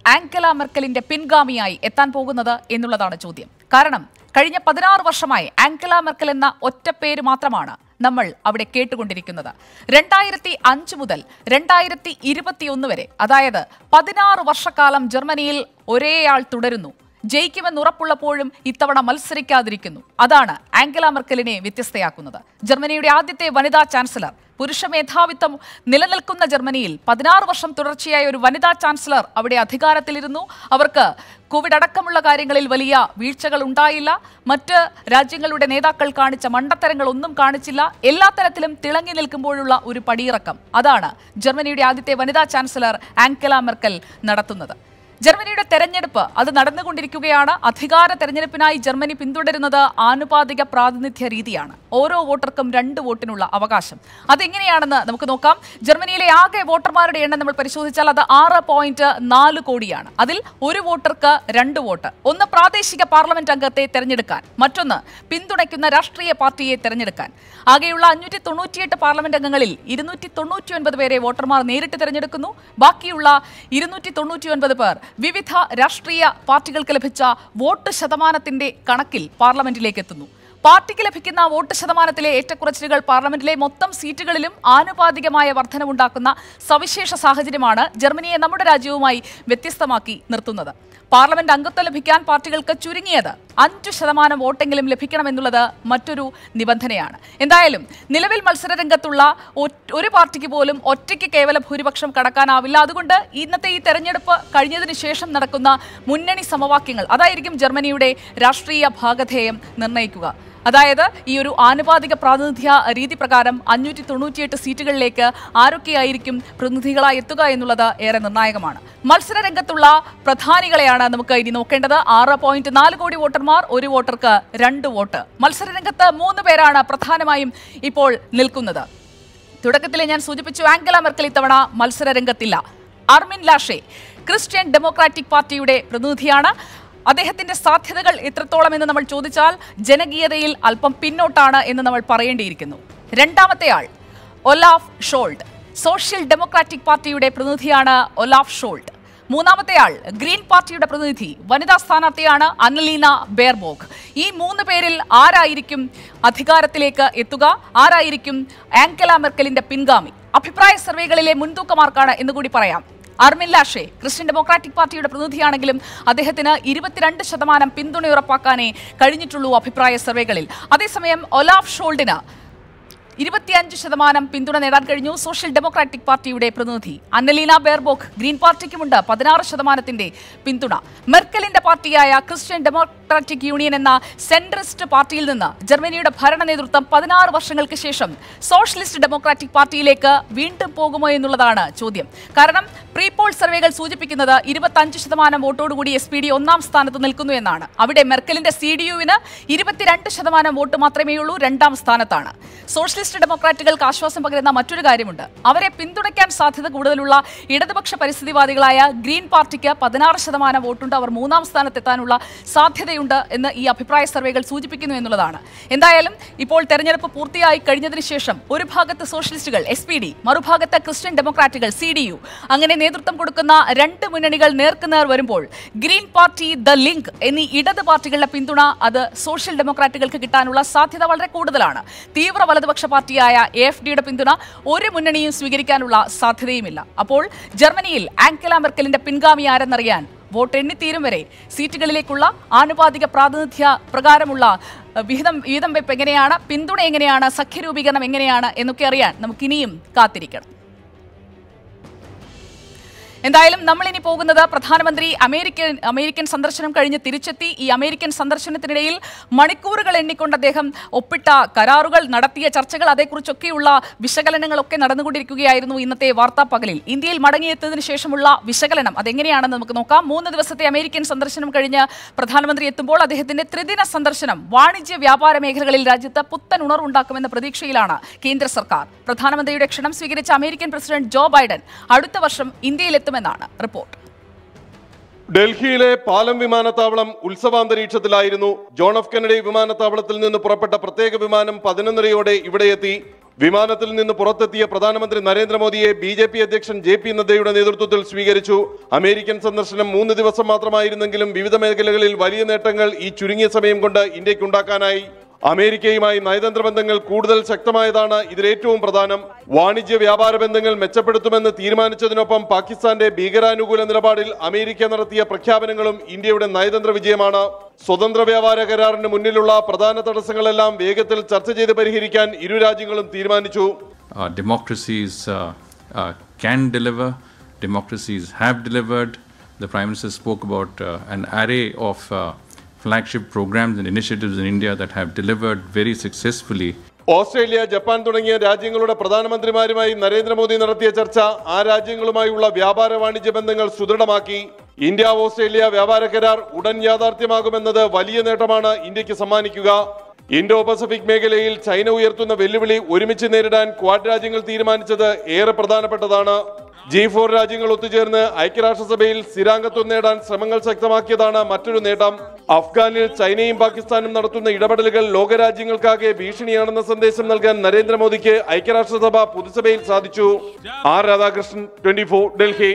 ആംഗല മെർക്കലിന്റെ പിൻഗാമിയായി എത്താൻ പോകുന്നത് എന്നുള്ളതാണ് ചോദ്യം കാരണം കഴിഞ്ഞ പതിനാറ് വർഷമായി ആംഗല മെർക്കൽ എന്ന ഒറ്റപ്പേര് മാത്രമാണ് നമ്മൾ അവിടെ കേട്ടുകൊണ്ടിരിക്കുന്നത് രണ്ടായിരത്തി അഞ്ച് മുതൽ രണ്ടായിരത്തി ഇരുപത്തിയൊന്ന് വരെ അതായത് പതിനാറ് വർഷക്കാലം ജർമ്മനിയിൽ ഒരേയാൾ തുടരുന്നു ജയിക്കുമെന്ന് ഉറപ്പുള്ളപ്പോഴും ഇത്തവണ മത്സരിക്കാതിരിക്കുന്നു അതാണ് ആംഗല മെർക്കലിനെ വ്യത്യസ്തയാക്കുന്നത് ജർമ്മനിയുടെ ആദ്യത്തെ വനിതാ ചാൻസലർ പുരുഷ മേധാവിത്വം നിലനിൽക്കുന്ന ജർമ്മനിയിൽ പതിനാറ് വർഷം തുടർച്ചയായ ഒരു വനിതാ ചാൻസലർ അവിടെ അധികാരത്തിലിരുന്നു അവർക്ക് കോവിഡ് അടക്കമുള്ള കാര്യങ്ങളിൽ വലിയ വീഴ്ചകൾ ഉണ്ടായില്ല മറ്റ് രാജ്യങ്ങളുടെ നേതാക്കൾ കാണിച്ച മണ്ടത്തരങ്ങൾ ഒന്നും കാണിച്ചില്ല എല്ലാ തരത്തിലും തിളങ്ങി നിൽക്കുമ്പോഴുള്ള ഒരു പടിയിറക്കം അതാണ് ജർമ്മനിയുടെ ആദ്യത്തെ വനിതാ ചാൻസലർ ആങ്കല മെർക്കൽ നടത്തുന്നത് ജർമ്മനിയുടെ തെരഞ്ഞെടുപ്പ് അത് നടന്നുകൊണ്ടിരിക്കുകയാണ് അധികാര തെരഞ്ഞെടുപ്പിനായി ജർമ്മനി പിന്തുടരുന്നത് ആനുപാതിക പ്രാതിനിധ്യ രീതിയാണ് ഓരോ വോട്ടർക്കും രണ്ട് വോട്ടിനുള്ള അവകാശം അതെങ്ങനെയാണെന്ന് നമുക്ക് നോക്കാം ജർമ്മനിയിലെ ആകെ വോട്ടർമാരുടെ എണ്ണം നമ്മൾ പരിശോധിച്ചാൽ അത് ആറ് പോയിന്റ് നാല് കോടിയാണ് അതിൽ ഒരു വോട്ടർക്ക് രണ്ട് വോട്ട് ഒന്ന് പ്രാദേശിക പാർലമെന്റ് അംഗത്തെ തെരഞ്ഞെടുക്കാൻ മറ്റൊന്ന് പിന്തുണയ്ക്കുന്ന രാഷ്ട്രീയ പാർട്ടിയെ തെരഞ്ഞെടുക്കാൻ ആകെയുള്ള അഞ്ഞൂറ്റി തൊണ്ണൂറ്റിയെട്ട് പാർലമെന്റ് അംഗങ്ങളിൽ ഇരുന്നൂറ്റി തൊണ്ണൂറ്റി ഒൻപത് പേരെ വോട്ടർമാർ നേരിട്ട് തെരഞ്ഞെടുക്കുന്നു ബാക്കിയുള്ള ഇരുന്നൂറ്റി തൊണ്ണൂറ്റി ഒൻപത് പേർ വിവിധ രാഷ്ട്രീയ പാർട്ടികൾക്ക് ലഭിച്ച വോട്ട് ശതമാനത്തിന്റെ കണക്കിൽ പാർലമെന്റിലേക്ക് എത്തുന്നു പാർട്ടിക്ക് ലഭിക്കുന്ന വോട്ട് ശതമാനത്തിലെ ഏറ്റക്കുറച്ചിലുകൾ പാർലമെന്റിലെ മൊത്തം സീറ്റുകളിലും ആനുപാതികമായ വർധനവുണ്ടാക്കുന്ന സവിശേഷ സാഹചര്യമാണ് ജർമ്മനിയെ നമ്മുടെ രാജ്യവുമായി വ്യത്യസ്തമാക്കി നിർത്തുന്നത് പാർലമെന്റ് അംഗത്വം ലഭിക്കാൻ പാർട്ടികൾക്ക് ചുരുങ്ങിയത് അഞ്ചു ശതമാനം വോട്ടെങ്കിലും ലഭിക്കണമെന്നുള്ളത് മറ്റൊരു നിബന്ധനയാണ് എന്തായാലും നിലവിൽ മത്സരരംഗത്തുള്ള ഒറ്റ- ഒരു പാർട്ടിക്ക് പോലും ഒറ്റയ്ക്ക് കേവല ഭൂരിപക്ഷം കടക്കാനാവില്ല അതുകൊണ്ട് ഇന്നത്തെ ഈ തെരഞ്ഞെടുപ്പ് കഴിഞ്ഞതിന് ശേഷം നടക്കുന്ന മുന്നണി സമവാക്യങ്ങൾ അതായിരിക്കും ജർമ്മനിയുടെ രാഷ്ട്രീയ ഭാഗധേയം നിർണ്ണയിക്കുക അതായത് ഈ ഒരു ആനുപാതിക പ്രാതിനിധ്യ രീതി പ്രകാരം അഞ്ഞൂറ്റി തൊണ്ണൂറ്റിയെട്ട് സീറ്റുകളിലേക്ക് ആരൊക്കെയായിരിക്കും പ്രതിനിധികളായി എത്തുക എന്നുള്ളത് ഏറെ നിർണായകമാണ് മത്സര രംഗത്തുള്ള പ്രധാനികളെയാണ് നമുക്ക് ഇനി നോക്കേണ്ടത് ആറ് പോയിന്റ് നാല് കോടി വോട്ടർമാർ ഒരു വോട്ടർക്ക് രണ്ട് വോട്ട് മത്സര രംഗത്ത് മൂന്ന് പേരാണ് പ്രധാനമായും ഇപ്പോൾ നിൽക്കുന്നത് തുടക്കത്തിലെ ഞാൻ സൂചിപ്പിച്ചു ആംഗല മെർക്കൽ ഇത്തവണ മത്സര രംഗത്തില്ല അർമിൻ ലാഷെ ക്രിസ്ത്യൻ ഡെമോക്രാറ്റിക് പാർട്ടിയുടെ പ്രതിനിധിയാണ് അദ്ദേഹത്തിന്റെ സാധ്യതകൾ എത്രത്തോളം എന്ന് നമ്മൾ ചോദിച്ചാൽ ജനകീയതയിൽ അല്പം പിന്നോട്ടാണ് എന്ന് നമ്മൾ പറയേണ്ടിയിരിക്കുന്നു രണ്ടാമത്തെ ആൾ ഒലാഫ് ഷോൾഡ് സോഷ്യൽ ഡെമോക്രാറ്റിക് പാർട്ടിയുടെ പ്രതിനിധിയാണ് ഒലാഫ് ഷോൾഡ് മൂന്നാമത്തെ ആൾ ഗ്രീൻ പാർട്ടിയുടെ പ്രതിനിധി വനിതാ സ്ഥാനാർത്ഥിയാണ് അന്നലീന ബെയർബോഗ് ഈ മൂന്ന് പേരിൽ ആരായിരിക്കും അധികാരത്തിലേക്ക് എത്തുക ആരായിരിക്കും ആങ്കല മെർക്കലിന്റെ പിൻഗാമി അഭിപ്രായ സർവേകളിലെ മുൻതൂക്കമാർക്കാണ് എന്ന് കൂടി പറയാം അർമിൻ ലാഷെ ക്രിസ്ത്യൻ ഡെമോക്രാറ്റിക് പാർട്ടിയുടെ പ്രതിനിധിയാണെങ്കിലും അദ്ദേഹത്തിന് ഇരുപത്തിരണ്ട് ശതമാനം പിന്തുണ ഉറപ്പാക്കാനേ കഴിഞ്ഞിട്ടുള്ളൂ അഭിപ്രായ സർവേകളിൽ അതേസമയം ഒലാഫ് ഷോൾഡിന് ഇരുപത്തിയഞ്ച് ശതമാനം പിന്തുണ നേടാൻ കഴിഞ്ഞു സോഷ്യൽ ഡെമോക്രാറ്റിക് പാർട്ടിയുടെ പ്രതിനിധി അന്നലീന ബെയർബോക്ക് ഗ്രീൻ പാർട്ടിക്കുമുണ്ട് പതിനാറ് ശതമാനത്തിന്റെ പിന്തുണ മെർക്കലിന്റെ പാർട്ടിയായ ക്രിസ്ത്യൻ ഡെമോക്രാറ്റിക് യൂണിയൻ എന്ന സെൻട്രിസ്റ്റ് പാർട്ടിയിൽ നിന്ന് ജർമ്മനിയുടെ ഭരണ നേതൃത്വം പതിനാറ് വർഷങ്ങൾക്ക് ശേഷം സോഷ്യലിസ്റ്റ് ഡെമോക്രാറ്റിക് പാർട്ടിയിലേക്ക് വീണ്ടും പോകുമോ എന്നുള്ളതാണ് ചോദ്യം കാരണം പ്രീ പോൾ സർവേകൾ സൂചിപ്പിക്കുന്നത് ഇരുപത്തഞ്ച് ശതമാനം വോട്ടോടുകൂടി എസ് പി ഡി ഒന്നാം സ്ഥാനത്ത് നിൽക്കുന്നു എന്നാണ് അവിടെ മെർക്കലിന്റെ സി ഡി യുവിന് ഇരുപത്തിരണ്ട് ശതമാനം വോട്ട് മാത്രമേ ഉള്ളൂ രണ്ടാം സ്ഥാനത്താണ് സോഷ്യലിസ്റ്റ് ഡെമോക്രാറ്റുകൾക്ക് ആശ്വാസം പകരുന്ന മറ്റൊരു കാര്യമുണ്ട് അവരെ പിന്തുണയ്ക്കാൻ സാധ്യത കൂടുതലുള്ള ഇടതുപക്ഷ പരിസ്ഥിതിവാദികളായ ഗ്രീൻ പാർട്ടിക്ക് പതിനാറ് ശതമാനം വോട്ടുണ്ട് അവർ മൂന്നാം സ്ഥാനത്തെത്താനുള്ള സാധ്യതയുണ്ട് എന്ന് ഈ അഭിപ്രായ സർവേകൾ സൂചിപ്പിക്കുന്നു എന്നുള്ളതാണ് എന്തായാലും ഇപ്പോൾ തെരഞ്ഞെടുപ്പ് പൂർത്തിയായി കഴിഞ്ഞതിന് ശേഷം ഒരു ഭാഗത്ത് സോഷ്യലിസ്റ്റുകൾ എസ് പി ഡി മറുഭാഗത്ത് ക്രിസ്ത്യൻ ഡെമോക്രാറ്റുകൾ സി ഡി യു അങ്ങനെ നേതൃത്വം കൊടുക്കുന്ന രണ്ട് മുന്നണികൾ നേർക്കുനേർ വരുമ്പോൾ ഗ്രീൻ പാർട്ടി ദ ലിങ്ക് എന്നീ ഇടത് പാർട്ടികളുടെ പിന്തുണ അത് സോഷ്യൽ ഡെമോക്രാറ്റുകൾക്ക് കിട്ടാനുള്ള സാധ്യത വളരെ കൂടുതലാണ് തീവ്ര വലതുപക്ഷ പാർട്ടിയായ എ എഫ് ഡിയുടെ പിന്തുണ ഒരു മുന്നണിയും സ്വീകരിക്കാനുള്ള സാധ്യതയുമില്ല അപ്പോൾ ജർമ്മനിയിൽ ആങ്കല മെർക്കലിന്റെ പിൻഗാമി ആരെന്നറിയാൻ വോട്ട് എണ്ണിത്തീരും വരെ സീറ്റുകളിലേക്കുള്ള ആനുപാതിക പ്രാതിനിധ്യ പ്രകാരമുള്ള അഹ്, വിഹിതം വീതം വെപ്പ് എങ്ങനെയാണ് പിന്തുണ എങ്ങനെയാണ് സഖ്യരൂപീകരണം എങ്ങനെയാണ് എന്നൊക്കെ അറിയാൻ നമുക്കിനിയും കാത്തിരിക്കണം എന്തായാലും നമ്മൾ ഇനി പോകുന്നത് പ്രധാനമന്ത്രി അമേരിക്കൻ അമേരിക്കൻ സന്ദർശനം കഴിഞ്ഞ് തിരിച്ചെത്തി ഈ അമേരിക്കൻ സന്ദർശനത്തിനിടയിൽ മണിക്കൂറുകൾ എണ്ണിക്കൊണ്ട് അദ്ദേഹം ഒപ്പിട്ട കരാറുകൾ നടത്തിയ ചർച്ചകൾ അതേക്കുറിച്ചൊക്കെയുള്ള വിശകലനങ്ങളൊക്കെ നടന്നുകൊണ്ടിരിക്കുകയായിരുന്നു ഇന്നത്തെ വാർത്താ പകലിൽ ഇന്ത്യയിൽ മടങ്ങിയെത്തിയതിനു ശേഷമുള്ള വിശകലനം അതെങ്ങനെയാണെന്ന് നമുക്ക് നോക്കാം മൂന്ന് ദിവസത്തെ അമേരിക്കൻ സന്ദർശനം കഴിഞ്ഞ് പ്രധാനമന്ത്രി എത്തുമ്പോൾ അദ്ദേഹത്തിന്റെ ത്രിദിന സന്ദർശനം വാണിജ്യ വ്യാപാര മേഖലകളിൽ രാജ്യത്ത് പുത്തൻ ഉണർവുണ്ടാക്കുമെന്ന പ്രതീക്ഷയിലാണ് കേന്ദ്ര സർക്കാർ പ്രധാനമന്ത്രിയുടെ ക്ഷണം സ്വീകരിച്ച അമേരിക്കൻ പ്രസിഡന്റ് ജോ ബൈഡൻ അടുത്ത വർഷം ഇന്ത്യയിലെത്തുമെന്നാണ് റിപ്പോർട്ട് ഡൽഹിയിലെ പാലം വിമാനത്താവളം ഉത്സവാന്തരീക്ഷത്തിലായിരുന്നു ജോൺ എഫ് കെനഡി വിമാനത്താവളത്തിൽ നിന്ന് പുറപ്പെട്ട പ്രത്യേക വിമാനം പതിനൊന്നരയോടെ ഇവിടെ എത്തി വിമാനത്തിൽ നിന്ന് പുറത്തെത്തിയ പ്രധാനമന്ത്രി നരേന്ദ്രമോദിയെ ബി ജെ പി അധ്യക്ഷൻ ജെ പി നദ്ദയുടെ നേതൃത്വത്തിൽ സ്വീകരിച്ചു അമേരിക്കൻ സന്ദർശനം മൂന്ന് ദിവസം മാത്രമായിരുന്നെങ്കിലും വിവിധ മേഖലകളിൽ വലിയ നേട്ടങ്ങൾ ഈ ചുരുങ്ങിയ സമയം കൊണ്ട് ഇന്ത്യക്കുണ്ടാക്കാനായി അമേരിക്കയുമായി നയതന്ത്ര ബന്ധങ്ങൾ കൂടുതൽ ശക്തമായതാണ് ഇതിലേറ്റവും പ്രധാനം വാണിജ്യ വ്യാപാര ബന്ധങ്ങൾ മെച്ചപ്പെടുത്തുമെന്ന് തീരുമാനിച്ചതിനൊപ്പം പാകിസ്ഥാന്റെ ഭീകരാനുകൂല നിലപാടിൽ അമേരിക്ക നടത്തിയ പ്രഖ്യാപനങ്ങളും ഇന്ത്യയുടെ നയതന്ത്ര വിജയമാണ് സ്വതന്ത്ര വ്യാപാര കരാറിന് മുന്നിലുള്ള പ്രധാന തടസ്സങ്ങളെല്ലാം വേഗത്തിൽ ചർച്ച ചെയ്ത് പരിഹരിക്കാൻ ഇരു രാജ്യങ്ങളും തീരുമാനിച്ചു uh, democracies uh, uh, can deliver, democracies have delivered. The Prime Minister spoke about uh, an array of uh, flagship programs and initiatives in India that have delivered very successfully. Australia Japan തുടങ്ങിയ രാജ്യങ്ങളുടെ പ്രധാനമന്ത്രിമാരുമായി നരേന്ദ്രമോദി നടത്തിയ ചർച്ച ആ രാജ്യങ്ങളുമായുള്ള വ്യാപാര വാണിജ്യ ബന്ധങ്ങൾ സുദൃഢമാക്കി India Australia വ്യാപാര കരാർ ഉടൻ യാഥാർത്ഥ്യമാകുമെന്നത് വലിയ നേട്ടമാണ് ഇന്ത്യക്ക് സമ്മാനിക്കുക ഇൻഡോ പസഫിക് മേഖലയിൽ ചൈന ഉയർത്തുന്ന വെല്ലുവിളി ഒരുമിച്ച് നേരിടാൻ ക്വാഡ് രാജ്യങ്ങൾ തീരുമാനിച്ചത് ഏറെ പ്രധാനപ്പെട്ടതാണ് ജി ഫോർ രാജ്യങ്ങൾ ഒത്തുചേർന്ന് ഐക്യരാഷ്ട്രസഭയിൽ സ്ഥിരാംഗത്വം നേടാൻ ശ്രമങ്ങൾ ശക്തമാക്കിയതാണ് മറ്റൊരു നേട്ടം അഫ്ഗാനിൽ ചൈനയും പാകിസ്ഥാനും നടത്തുന്ന ഇടപെടലുകൾ ലോകരാജ്യങ്ങൾക്കാകെ ഭീഷണിയാണെന്ന സന്ദേശം നൽകാൻ നരേന്ദ്രമോദിക്ക് ഐക്യരാഷ്ട്രസഭ പൊതുസഭയിൽ സാധിച്ചു R Radhakrishnan twenty Delhi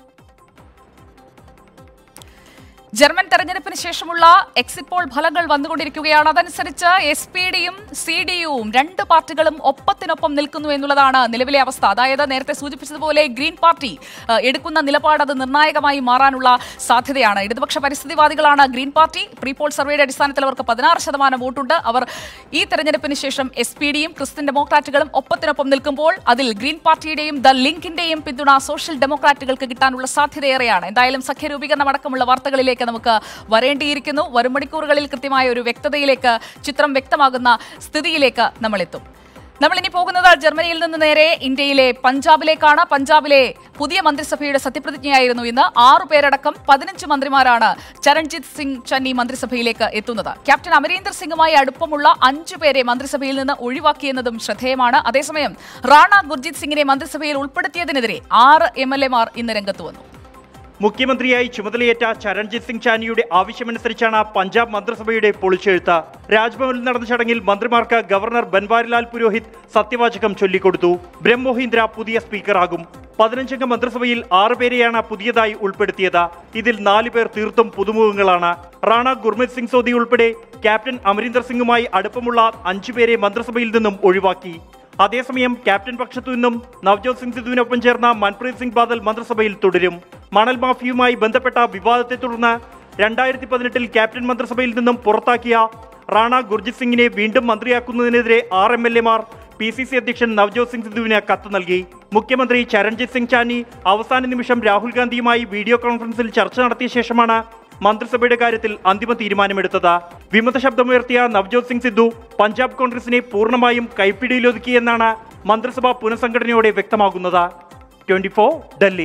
German തെരഞ്ഞെടുപ്പിന് ശേഷമുള്ള എക്സിറ്റ് പോൾ ഫലങ്ങൾ വന്നുകൊണ്ടിരിക്കുകയാണ് അതനുസരിച്ച് എസ് പി ഡിയും സി ഡി യുവും രണ്ട് പാർട്ടികളും ഒപ്പത്തിനൊപ്പം നിൽക്കുന്നു എന്നുള്ളതാണ് നിലവിലെ അവസ്ഥ അതായത് നേരത്തെ സൂചിപ്പിച്ചതുപോലെ ഗ്രീൻ പാർട്ടി ആ, എടുക്കുന്ന നിലപാട് അത് നിർണായകമായി മാറാനുള്ള സാധ്യതയാണ് ഇടതുപക്ഷ പരിസ്ഥിതിവാദികളാണ് ഗ്രീൻ പാർട്ടി പ്രീ പോൾ സർവേയുടെ അടിസ്ഥാനത്തിൽ അവർക്ക് പതിനാറ് ശതമാനം വോട്ടുണ്ട് അവർ ഈ തെരഞ്ഞെടുപ്പിന് ശേഷം എസ് പി ഡിയും ക്രിസ്ത്യൻ ഡെമോക്രാറ്റുകളും ഒപ്പത്തിനൊപ്പം നിൽക്കുമ്പോൾ അതിൽ ഗ്രീൻ പാർട്ടിയുടെയും ദ ലിങ്കിന്റെയും പിന്തുണ സോഷ്യൽ ഡെമോക്രാറ്റുകൾക്ക് കിട്ടാനുള്ള സാധ്യതയേറെയാണ് എന്തായാലും സഖ്യരൂപീകരണം അടക്കമുള്ള വാർത്തകളിലേക്ക് നമുക്ക് വരേണ്ടിയിരിക്കുന്നു വരും മണിക്കൂറുകളിൽ കൃത്യമായ ഒരു വ്യക്തതയിലേക്ക് ചിത്രം വ്യക്തമാകുന്ന സ്ഥിതിയിലേക്ക് നമ്മൾ എത്തും നമ്മൾ ഇനി പോകുന്നത് ജർമ്മനിയിൽ നിന്ന് നേരെ ഇന്ത്യയിലെ പഞ്ചാബിലേക്കാണ് പഞ്ചാബിലെ പുതിയ മന്ത്രിസഭയുടെ സത്യപ്രതിജ്ഞയായിരുന്നു ഇന്ന് ആറു പേരടക്കം പതിനഞ്ച് മന്ത്രിമാരാണ് ചരൺജിത് സിംഗ് ചന്നി മന്ത്രിസഭയിലേക്ക് എത്തുന്നത് ക്യാപ്റ്റൻ അമരീന്ദർ സിംഗുമായി അടുപ്പമുള്ള അഞ്ചു പേരെ മന്ത്രിസഭയിൽ നിന്ന് ഒഴിവാക്കിയെന്നതും ശ്രദ്ധേയമാണ് അതേസമയം റാണ ഗുർജിത് സിംഗിനെ മന്ത്രിസഭയിൽ ഉൾപ്പെടുത്തിയതിനെതിരെ ആറ് എം എൽ എമാർ ഇന്ന് രംഗത്ത് വന്നു മുഖ്യമന്ത്രിയായി ചുമതലയേറ്റ ചരൺജിത് സിംഗ് ചാനിയുടെ ആവശ്യമനുസരിച്ചാണ് പഞ്ചാബ് മന്ത്രിസഭയുടെ പൊളിച്ചെഴുത്ത് രാജ്ഭവനിൽ നടന്ന ചടങ്ങിൽ മന്ത്രിമാർക്ക് ഗവർണർ ബൻവാരിലാൽ പുരോഹിത് സത്യവാചകം ചൊല്ലിക്കൊടുത്തു ബ്രഹ്മോഹിന്ദ്ര പുതിയ സ്പീക്കറാകും പതിനഞ്ചംഗ മന്ത്രിസഭയിൽ ആറുപേരെയാണ് പുതിയതായി ഉൾപ്പെടുത്തിയത് ഇതിൽ നാല് പേർ തീർത്തും പുതുമുഖങ്ങളാണ് റാണ ഗുർമിത് സിംഗ് സോദി ഉൾപ്പെടെ ക്യാപ്റ്റൻ അമരീന്ദർ സിംഗുമായി അടുപ്പമുള്ള അഞ്ചുപേരെ മന്ത്രിസഭയിൽ നിന്നും ഒഴിവാക്കി അതേസമയം ക്യാപ്റ്റൻ പക്ഷത്തു നിന്നും നവ്ജോത് സിംഗ് സിദ്ധുവിനൊപ്പം ചേർന്ന മൻപ്രീത് സിംഗ് ബാദൽ മന്ത്രിസഭയിൽ തുടരും മണൽ മാഫിയുമായി ബന്ധപ്പെട്ട വിവാദത്തെ തുടർന്ന് രണ്ടായിരത്തി പതിനെട്ടിൽ ക്യാപ്റ്റൻ മന്ത്രിസഭയിൽ നിന്നും പുറത്താക്കിയ റാണ ഗുർജിത് സിംഗിനെ വീണ്ടും മന്ത്രിയാക്കുന്നതിനെതിരെ ആറ് എം എൽ എമാർ പി സി സി അധ്യക്ഷൻ നവ്ജോത് സിംഗ് സിദ്ധുവിന് കത്ത് നൽകി മുഖ്യമന്ത്രി ചരൺജിത് സിംഗ് ചാനി അവസാന നിമിഷം രാഹുൽ ഗാന്ധിയുമായി വീഡിയോ കോൺഫറൻസിൽ ചർച്ച നടത്തിയ ശേഷമാണ് മന്ത്രിസഭയുടെ കാര്യത്തിൽ അന്തിമ തീരുമാനമെടുത്തത് വിമത ശബ്ദമുയർത്തിയ നവ്ജോത് സിംഗ് സിദ്ധു പഞ്ചാബ് കോൺഗ്രസിനെ പൂർണ്ണമായും കൈപ്പിടിയിലൊതുക്കിയെന്നാണ് മന്ത്രിസഭ പുനഃസംഘടനയോടെ വ്യക്തമാകുന്നത് ട്വന്റി ഡൽഹി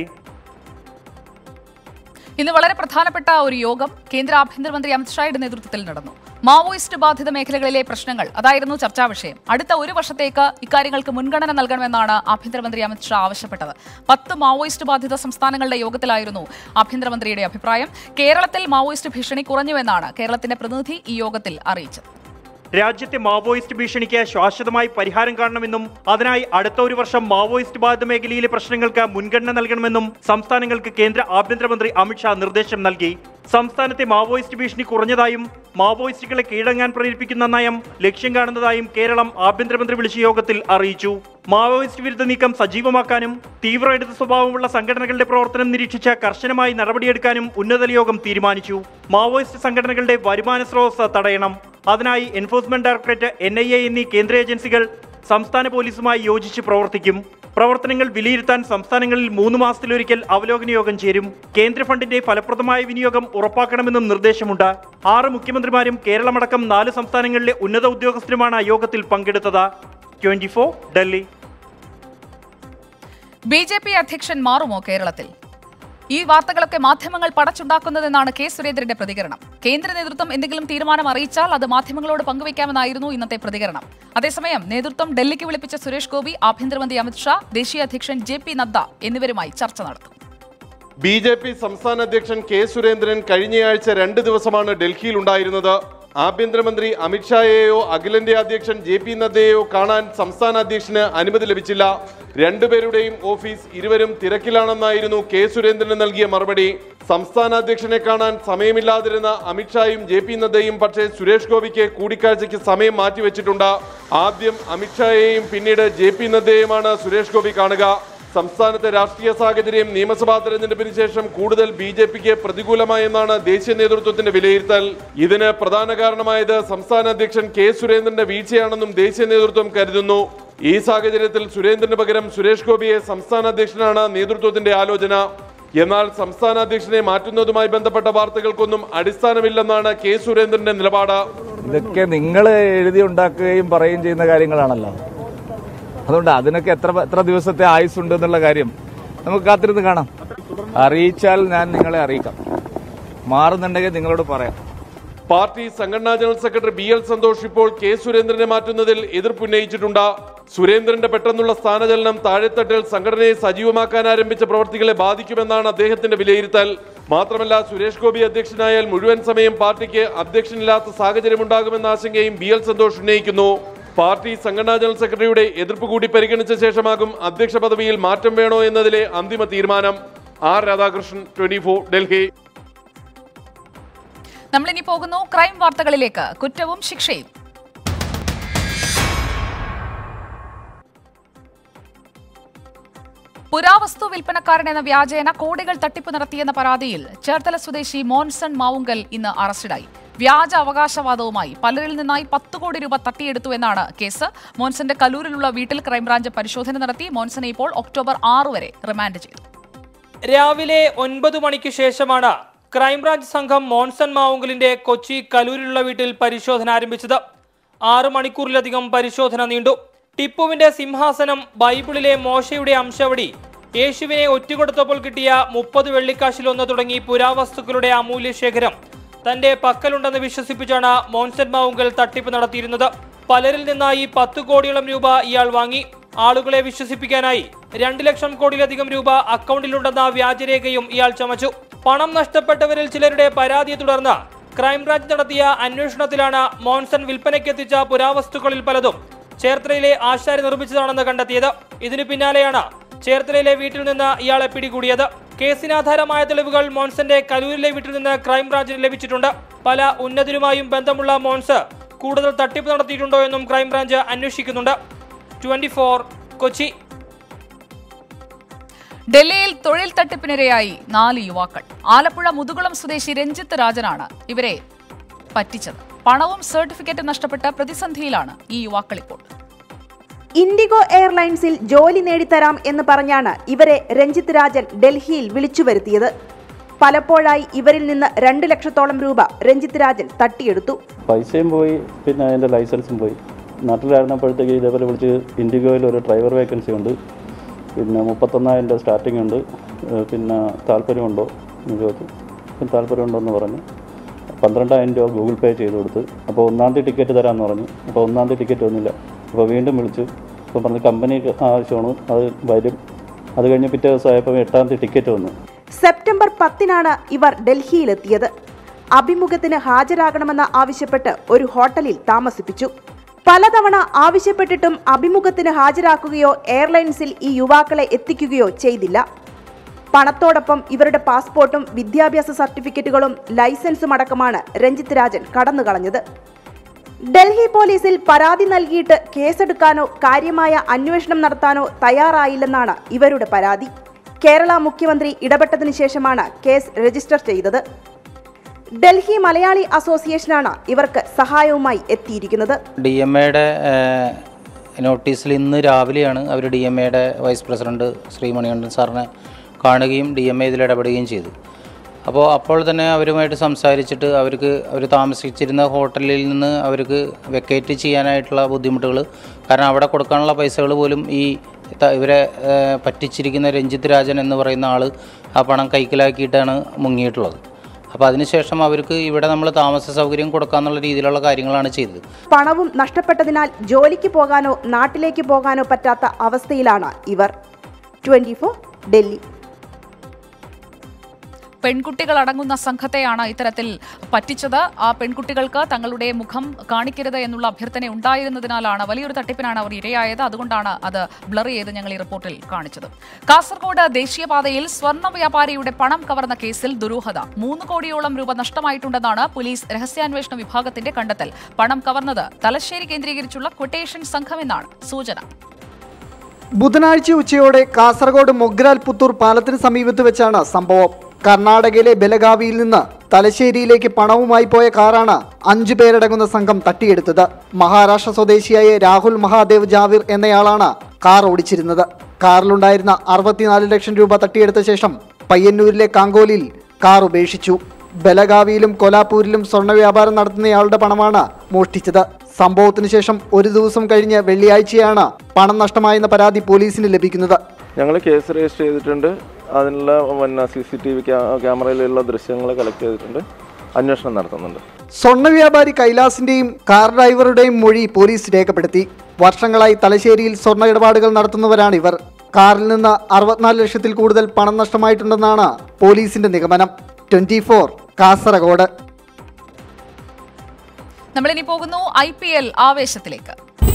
ഇന്ന് വളരെ പ്രധാനപ്പെട്ട ഒരു യോഗം കേന്ദ്ര ആഭ്യന്തരമന്ത്രി അമിത്ഷായുടെ നേതൃത്വത്തിൽ നടന്നു മാവോയിസ്റ്റ് ബാധിത മേഖലകളിലെ പ്രശ്നങ്ങൾ അതായിരുന്നു ചർച്ചാ വിഷയം അടുത്ത ഒരു വർഷത്തേക്ക് ഇക്കാര്യങ്ങൾക്ക് മുൻഗണന നൽകണമെന്നാണ് ആഭ്യന്തരമന്ത്രി അമിത്ഷാ ആവശ്യപ്പെട്ടത് പത്ത് മാവോയിസ്റ്റ് ബാധിത സംസ്ഥാനങ്ങളുടെ യോഗത്തിലായിരുന്നു ആഭ്യന്തരമന്ത്രിയുടെ അഭിപ്രായം കേരളത്തിൽ മാവോയിസ്റ്റ് ഭീഷണി കുറഞ്ഞുവെന്നാണ് കേരളത്തിന്റെ പ്രതിനിധി ഈ യോഗത്തിൽ അറിയിച്ചത് രാജ്യത്തെ മാവോയിസ്റ്റ് ഭീഷണിക്ക് ശാശ്വതമായി പരിഹാരം കാണണമെന്നും അതിനായി അടുത്ത ഒരു വർഷം മാവോയിസ്റ്റ് ബാധിത മേഖലയിലെ പ്രശ്നങ്ങൾക്ക് മുൻഗണന നൽകണമെന്നും സംസ്ഥാനങ്ങൾക്ക് കേന്ദ്ര ആഭ്യന്തരമന്ത്രി അമിത്ഷാ നിർദ്ദേശം നൽകി സംസ്ഥാനത്തെ മാവോയിസ്റ്റ് ഭീഷണി കുറഞ്ഞതായും മാവോയിസ്റ്റുകളെ കീഴടങ്ങാൻ പ്രേരിപ്പിക്കുന്ന നയം ലക്ഷ്യം കാണുന്നതായും കേരളം ആഭ്യന്തരമന്ത്രി വിളിച്ച യോഗത്തിൽ അറിയിച്ചു മാവോയിസ്റ്റ് വിരുദ്ധ നീക്കം സജീവമാക്കാനും തീവ്ര ഇടത് സ്വഭാവമുള്ള സംഘടനകളുടെ പ്രവർത്തനം നിരീക്ഷിച്ച കർശനമായി നടപടിയെടുക്കാനും ഉന്നതതല യോഗം തീരുമാനിച്ചു മാവോയിസ്റ്റ് സംഘടനകളുടെ വരുമാന സ്രോതസ് തടയണം അതിനായി enforcement directorate N I A എന്നീ കേന്ദ്ര ഏജൻസികൾ സംസ്ഥാന പോലീസുമായി യോജിച്ച് പ്രവർത്തിക്കും പ്രവർത്തനങ്ങൾ വിലയിരുത്താൻ സംസ്ഥാനങ്ങളിൽ മൂന്ന് മാസത്തിലൊരിക്കൽ അവലോകന യോഗം ചേരും കേന്ദ്ര ഫണ്ടിന്റെ ഫലപ്രദമായ വിനിയോഗം ഉറപ്പാക്കണമെന്നും നിർദ്ദേശമുണ്ട് ആറ് മുഖ്യമന്ത്രിമാരും കേരളമടക്കം നാല് സംസ്ഥാനങ്ങളിലെ ഉന്നത ഉദ്യോഗസ്ഥരുമാണ് യോഗത്തിൽ പങ്കെടുത്തത് twenty Delhi B J P അധ്യക്ഷൻ മാറുമോ കേരളത്തിൽ ഈ വാർത്തകളൊക്കെ മാധ്യമങ്ങൾ പടച്ചുണ്ടാക്കുന്നതെന്നാണ് കെ സുരേന്ദ്രന്റെ പ്രതികരണം കേന്ദ്ര നേതൃത്വം എന്തെങ്കിലും തീരുമാനം അറിയിച്ചാൽ അത് മാധ്യമങ്ങളോട് പങ്കുവയ്ക്കാമെന്നായിരുന്നു ഇന്നത്തെ പ്രതികരണം അതേസമയം നേതൃത്വം ഡൽഹിക്ക് വിളിപ്പിച്ച സുരേഷ് ഗോപി ആഭ്യന്തരമന്ത്രി അമിത്ഷാ ദേശീയ അധ്യക്ഷൻ ജെ പി നദ്ദ എന്നിവരുമായി ചർച്ച നടത്തും ബി ജെ പി സംസ്ഥാന അധ്യക്ഷൻ കെ സുരേന്ദ്രൻ കഴിഞ്ഞയാഴ്ച രണ്ട് ദിവസമാണ് ഡൽഹിയിൽ ഉണ്ടായിരുന്നത് ആഭ്യന്തരമന്ത്രി അമിത്ഷായെയോ അഖിലേന്ത്യാ അധ്യക്ഷൻ ജെ പി നദ്ദയെയോ കാണാൻ സംസ്ഥാന അധ്യക്ഷന് അനുമതി ലഭിച്ചില്ല രണ്ടുപേരുടെയും ഓഫീസ് ഇരുവരും തിരക്കിലാണെന്നായിരുന്നു കെ സുരേന്ദ്രന് നൽകിയ മറുപടി സംസ്ഥാന അധ്യക്ഷനെ കാണാൻ സമയമില്ലാതിരുന്ന അമിത്ഷായും ജെ പി നദ്ദയും പക്ഷേ സുരേഷ് ഗോപിക്ക് കൂടിക്കാഴ്ചയ്ക്ക് സമയം മാറ്റിവെച്ചിട്ടുണ്ട് ആദ്യം അമിത്ഷായെയും പിന്നീട് ജെ പി നദ്ദയെയുമാണ് സുരേഷ് ഗോപി കാണുക സംസ്ഥാനത്തെ രാഷ്ട്രീയ സാഹചര്യം നിയമസഭാ തെരഞ്ഞെടുപ്പിന് ശേഷം കൂടുതൽ ബി ജെ പിക്ക് പ്രതികൂലമായെന്നാണ് ദേശീയ നേതൃത്വത്തിന്റെ വിലയിരുത്തൽ ഇതിന് പ്രധാന കാരണമായത് സംസ്ഥാന അധ്യക്ഷൻ കെ സുരേന്ദ്രന്റെ വീഴ്ചയാണെന്നും ദേശീയ നേതൃത്വം കരുതുന്നു ഈ സാഹചര്യത്തിൽ സുരേന്ദ്രന് പകരം സുരേഷ് ഗോപിയെ സംസ്ഥാന അധ്യക്ഷനാണ് നേതൃത്വത്തിന്റെ ആലോചന എന്നാൽ സംസ്ഥാന അധ്യക്ഷനെ മാറ്റുന്നതുമായി ബന്ധപ്പെട്ട വാർത്തകൾക്കൊന്നും അടിസ്ഥാനമില്ലെന്നാണ് കെ സുരേന്ദ്രന്റെ നിലപാട് ഇതൊക്കെ നിങ്ങൾ എഴുതി ഉണ്ടാക്കുകയും പറയുകയും ചെയ്യുന്ന കാര്യങ്ങളാണല്ലോ അതുകൊണ്ട് അതിനൊക്കെ എത്ര എത്ര ദിവസത്തെ ആയുസ്സുണ്ട് എന്നുള്ള കാര്യം നമുക്ക് കാത്തിരുന്ന് കാണാം അറിയിച്ചാൽ ഞാൻ നിങ്ങളെ അറിയിക്കാം മാറുന്നുണ്ടെങ്കിൽ നിങ്ങളോട് പറയാം പാർട്ടി സംഘടനാ general secretary B L Santhosh ഇപ്പോൾ കെ സുരേന്ദ്രനെ മാറ്റുന്നതിൽ എതിർപ്പുന്നയിച്ചിട്ടുണ്ട് സുരേന്ദ്രന്റെ പെട്ടെന്നുള്ള സ്ഥാനചലനം താഴെത്തട്ടിൽ സംഘടനയെ സജീവമാക്കാൻ ആരംഭിച്ച പ്രവർത്തികളെ ബാധിക്കുമെന്നാണ് അദ്ദേഹത്തിന്റെ വിലയിരുത്തൽ മാത്രമല്ല സുരേഷ് ഗോപി അധ്യക്ഷനായാൽ മുഴുവൻ സമയം പാർട്ടിക്ക് അധ്യക്ഷനില്ലാത്ത സാഹചര്യമുണ്ടാകുമെന്ന ആശങ്കയും ബി എൽ സന്തോഷ് ഉന്നയിക്കുന്നു പാർട്ടി സംഘടനാ ജനറൽ സെക്രട്ടറിയുടെ എതിർപ്പ് കൂടി പരിഗണിച്ച ശേഷമാകും അധ്യക്ഷ പദവിയിൽ മാറ്റം വേണോ എന്നതിലെ അന്തിമ തീരുമാനം ആർ രാധാകൃഷ്ണൻ ട്വന്റി ഡൽഹി നമ്മളിനി പോകുന്നു ക്രൈം വാർത്തകളിലേക്ക് കുറ്റവും ശിക്ഷയും പുരാവസ്തു വിൽപ്പനക്കാരൻ എന്ന വ്യാജേന കോടികൾ തട്ടിപ്പ് നടത്തിയെന്ന പരാതിയിൽ ചേർത്തല സ്വദേശി മോൻസൺ മാവുങ്കൽ ഇന്ന് അറസ്റ്റിലായി വ്യാജ അവകാശവാദവുമായി പലരിൽ നിന്നായി പത്ത് കോടി രൂപ തട്ടിയെടുത്തു എന്നാണ് കേസ് മോൻസന്റെ കലൂരിലുള്ള വീട്ടിൽ ക്രൈംബ്രാഞ്ച് പരിശോധന നടത്തി മോൻസനെ ഇപ്പോൾ ഒക്ടോബർ ആറ് വരെ റിമാൻഡ് ചെയ്തു രാവിലെ ഒൻപത് മണിക്ക് ശേഷമാണ് ക്രൈംബ്രാഞ്ച് സംഘം മോൺസൺ മാവുങ്കലിന്റെ കൊച്ചി കലൂരിലുള്ള വീട്ടിൽ പരിശോധന ആരംഭിച്ചത് ആറ് മണിക്കൂറിലധികം പരിശോധന നീണ്ടു ടിപ്പുവിന്റെ സിംഹാസനം ബൈബിളിലെ മോശയുടെ അംശവടി യേശുവിനെ ഒറ്റുകൊടുത്തപ്പോൾ കിട്ടിയ മുപ്പത് വെള്ളിക്കാശിലൊന്ന് തുടങ്ങി പുരാവസ്തുക്കളുടെ അമൂല്യ ശേഖരം തന്റെ പക്കലുണ്ടെന്ന് വിശ്വസിപ്പിച്ചാണ് മോൺസൺ മാവുങ്കൽ തട്ടിപ്പ് നടത്തിയിരുന്നത് പലരിൽ നിന്നായി പത്ത് കോടിയോളം രൂപ ഇയാൾ വാങ്ങി ആളുകളെ വിശ്വസിപ്പിക്കാനായി രണ്ട് ലക്ഷം കോടിയിലധികം രൂപ അക്കൗണ്ടിലുണ്ടെന്ന വ്യാജരേഖയും ഇയാൾ ചമച്ചു പണം നഷ്ടപ്പെട്ടവരിൽ ചിലരുടെ പരാതിയെ തുടർന്ന് ക്രൈംബ്രാഞ്ച് നടത്തിയ അന്വേഷണത്തിലാണ് മോൺസൺ വിൽപ്പനയ്ക്കെത്തിച്ച പുരാവസ്തുക്കളിൽ പലതും ചേർത്തലയിലെ ആശാരി നിർമ്മിച്ചതാണെന്ന് കണ്ടെത്തിയത് ഇതിനു പിന്നാലെയാണ് ചേർത്തലയിലെ വീട്ടിൽ നിന്ന് ഇയാളെ പിടികൂടിയത് കേസിനാധാരമായ തെളിവുകൾ മോൺസന്റെ കലൂരിലെ വീട്ടിൽ നിന്ന് ക്രൈംബ്രാഞ്ചിന് ലഭിച്ചിട്ടുണ്ട് പല ഉന്നതരുമായും ബന്ധമുള്ള മോൺസ് കൂടുതൽ തട്ടിപ്പ് നടത്തിയിട്ടുണ്ടോ എന്നും ക്രൈംബ്രാഞ്ച് അന്വേഷിക്കുന്നുണ്ട് ട്വന്റി കൊച്ചി ഡൽഹിയിൽ തൊഴിൽ തട്ടിപ്പിനിരയായി നാല് യുവാക്കൾ ആലപ്പുഴ മുതുകുളം സ്വദേശി രഞ്ജിത്ത് രാജനാണ് ഇവരെ പറ്റിച്ചത് പണവും സർട്ടിഫിക്കറ്റും നഷ്ടപ്പെട്ട പ്രതിസന്ധിയിലാണ് ഈ യുവാക്കൾ ഇപ്പോൾ ഇൻഡിഗോ എയർലൈൻസിൽ ജോലി നേടിത്തരാം എന്ന് പറഞ്ഞാണ് ഇവരെ രഞ്ജിത്ത് രാജൻ ഡൽഹിയിൽ വിളിച്ചു വരുത്തിയത് പലപ്പോഴായി ഇവരിൽ നിന്ന് രണ്ട് ലക്ഷത്തോളം രൂപ രഞ്ജിത്ത് രാജൻ തട്ടിയെടുത്തു പൈസയും പോയി പിന്നെ അതിൻ്റെ ലൈസൻസും പോയി നാട്ടിലായിരുന്നപ്പോഴത്തേക്ക് ഇതേപോലെ വിളിച്ച് ഇൻഡിഗോയിൽ ഒരു ഡ്രൈവർ വേക്കൻസി ഉണ്ട് പിന്നെ മുപ്പത്തൊന്നായിരം രൂപ സ്റ്റാർട്ടിംഗ് ഉണ്ട് ഏഹ് പിന്നെ താല്പര്യമുണ്ടോ എന്ന് ചോദിച്ചു പിന്നെ താല്പര്യമുണ്ടോ എന്ന് പറഞ്ഞു പന്ത്രണ്ടായിരം രൂപ ഗൂഗിൾ പേ ചെയ്ത് കൊടുത്ത് അപ്പോൾ ഒന്നാം തീയതി ടിക്കറ്റ് തരാമെന്ന് പറഞ്ഞു അപ്പോൾ ഒന്നാം തീയതി ടിക്കറ്റ് വന്നില്ല അപ്പോൾ വീണ്ടും വിളിച്ചു അപ്പോൾ പറഞ്ഞു കമ്പനിക്ക് ആവശ്യമാണ് അത് വരും അത് കഴിഞ്ഞ് പിറ്റേ ദിവസമായപ്പോൾ എട്ടാം തീയതി ടിക്കറ്റ് വന്നു സെപ്റ്റംബർ പത്തിനാണ് ഇവർ ഡൽഹിയിലെത്തിയത് അഭിമുഖത്തിന് ഹാജരാകണമെന്ന് ആവശ്യപ്പെട്ട് ഒരു ഹോട്ടലിൽ താമസിപ്പിച്ചു പലതവണ ആവശ്യപ്പെട്ടിട്ടും അഭിമുഖത്തിന് ഹാജരാക്കുകയോ എയർലൈൻസിൽ ഈ യുവാക്കളെ എത്തിക്കുകയോ ചെയ്തില്ല പണത്തോടൊപ്പം ഇവരുടെ പാസ്പോർട്ടും വിദ്യാഭ്യാസ സർട്ടിഫിക്കറ്റുകളും ലൈസൻസും അടക്കമാണ് രഞ്ജിത്ത് രാജൻ കടന്നുകളഞ്ഞത് ഡൽഹി പോലീസിൽ പരാതി നൽകിയിട്ട് കേസെടുക്കാനോ കാര്യമായ അന്വേഷണം നടത്താനോ തയ്യാറായില്ലെന്നാണ് ഇവരുടെ പരാതി കേരള മുഖ്യമന്ത്രി ഇടപെട്ടതിനു ശേഷമാണ് കേസ് രജിസ്റ്റർ ചെയ്തത് ഡൽഹി മലയാളി അസോസിയേഷനാണ് ഇവർക്ക് സഹായവുമായി എത്തിയിരിക്കുന്നത് ഡി എം എയുടെ നോട്ടീസിൽ ഇന്ന് രാവിലെയാണ് അവർ ഡി എം എയുടെ വൈസ് പ്രസിഡന്റ് ശ്രീ മണികണ്ഠൻ സാറിനെ കാണുകയും ഡി എം എ ഇതിൽ ഇടപെടുകയും ചെയ്തു അപ്പോൾ അപ്പോൾ തന്നെ അവരുമായിട്ട് സംസാരിച്ചിട്ട് അവർക്ക് അവർ താമസിച്ചിരുന്ന ഹോട്ടലിൽ നിന്ന് അവർക്ക് വെക്കേറ്റ് ചെയ്യാനായിട്ടുള്ള ബുദ്ധിമുട്ടുകൾ കാരണം അവിടെ കൊടുക്കാനുള്ള പൈസകൾ പോലും ഈ ത- ഇവരെ ഏഹ്, പറ്റിച്ചിരിക്കുന്ന രഞ്ജിത്ത് രാജൻ എന്ന് പറയുന്ന ആൾ ആ പണം കൈക്കലാക്കിയിട്ടാണ് മുങ്ങിയിട്ടുള്ളത് അപ്പോൾ അതിനുശേഷം അവർക്ക് ഇവിടെ നമ്മൾ താമസ സൗകര്യം കൊടുക്കാന്നുള്ള രീതിയിലുള്ള കാര്യങ്ങളാണ് ചെയ്തത് പണവും നഷ്ടപ്പെട്ടതിനാൽ ജോലിക്ക് പോകാനോ നാട്ടിലേക്ക് പോകാനോ പറ്റാത്ത അവസ്ഥയിലാണ് ഇവർ ട്വന്റി ഡൽഹി പെൺകുട്ടികൾ അടങ്ങുന്ന സംഘത്തെയാണ് ഇത്തരത്തിൽ പറ്റിച്ചത് ആ പെൺകുട്ടികൾക്ക് തങ്ങളുടെ മുഖം കാണിക്കരുത് എന്നുള്ള അഭ്യർത്ഥന ഉണ്ടായിരുന്നതിനാലാണ് വലിയൊരു തട്ടിപ്പിനാണ് അവർ ഇരയായത് അതുകൊണ്ടാണ് അത് ബ്ലർ ചെയ്ത് ഞങ്ങൾ ഈ റിപ്പോർട്ടിൽ കാണിച്ചത് കാസർഗോഡ് ദേശീയപാതയിൽ സ്വർണ്ണ വ്യാപാരിയുടെ പണം കവർന്ന കേസിൽ ദുരൂഹത മൂന്ന് കോടിയോളം രൂപ നഷ്ടമായിട്ടുണ്ടെന്നാണ് പോലീസ് രഹസ്യാന്വേഷണ വിഭാഗത്തിന്റെ കണ്ടെത്തൽ പണം കവർന്നത് തലശ്ശേരി കേന്ദ്രീകരിച്ചുള്ള ക്വട്ടേഷൻ സംഘമെന്നാണ് സൂചന ബുധനാഴ്ച ഉച്ചയോടെ കാസർഗോഡ് മൊഗ്രാൽ പുത്തൂർ പാലത്തിന് സമീപത്ത് വെച്ചാണ് സംഭവം കർണാടകയിലെ ബെലഗാവിയിൽ നിന്ന് തലശ്ശേരിയിലേക്ക് പണവുമായി പോയ കാറാണ് അഞ്ചു പേരടങ്ങുന്ന സംഘം തട്ടിയെടുത്തത് മഹാരാഷ്ട്ര സ്വദേശിയായ രാഹുൽ മഹാദേവ് ജാവിർ എന്നയാളാണ് കാർ ഓടിച്ചിരുന്നത് കാറിലുണ്ടായിരുന്ന അറുപത്തിനാല് ലക്ഷം രൂപ തട്ടിയെടുത്ത ശേഷം പയ്യന്നൂരിലെ കാങ്കോലിൽ കാർ ഉപേക്ഷിച്ചു ബലഗാവിയിലും കൊലാപൂരിലും സ്വർണ്ണ വ്യാപാരം നടത്തുന്നയാളുടെ പണമാണ് മോഷ്ടിച്ചത് സംഭവത്തിന് ശേഷം ഒരു ദിവസം കഴിഞ്ഞ് വെള്ളിയാഴ്ചയാണ് പണം നഷ്ടമായെന്ന പരാതി പോലീസിന് ലഭിക്കുന്നത് ഞങ്ങൾ കേസ് രജിസ്റ്റർ ചെയ്തിട്ടുണ്ട് അതിനുള്ള പിന്നെ സി സി ടി വി ക്യാമറയിലുള്ള ദൃശ്യങ്ങൾ കളക്ട് ചെയ്തിട്ടുണ്ട് അന്വേഷണം നടത്തുന്നുണ്ട് സ്വർണ്ണ വ്യാപാരി കൈലാസിന്റെയും കാർ ഡ്രൈവറുടെയും മൊഴി പോലീസ് രേഖപ്പെടുത്തി വർഷങ്ങളായി തലശ്ശേരിയിൽ സ്വർണ്ണ ഇടപാടുകൾ നടത്തുന്നവരാണ് ഇവർ കാറിൽ നിന്ന് അറുപത്തിനാല് ലക്ഷത്തിൽ കൂടുതൽ പണം നഷ്ടമായിട്ടുണ്ടെന്നാണ് പോലീസിന്റെ നിഗമനം ട്വന്റി ഫോർ കാസർഗോഡ് നമ്മളിനി പോകുന്നു ഐ പി എൽ ആവേശത്തിലേക്ക്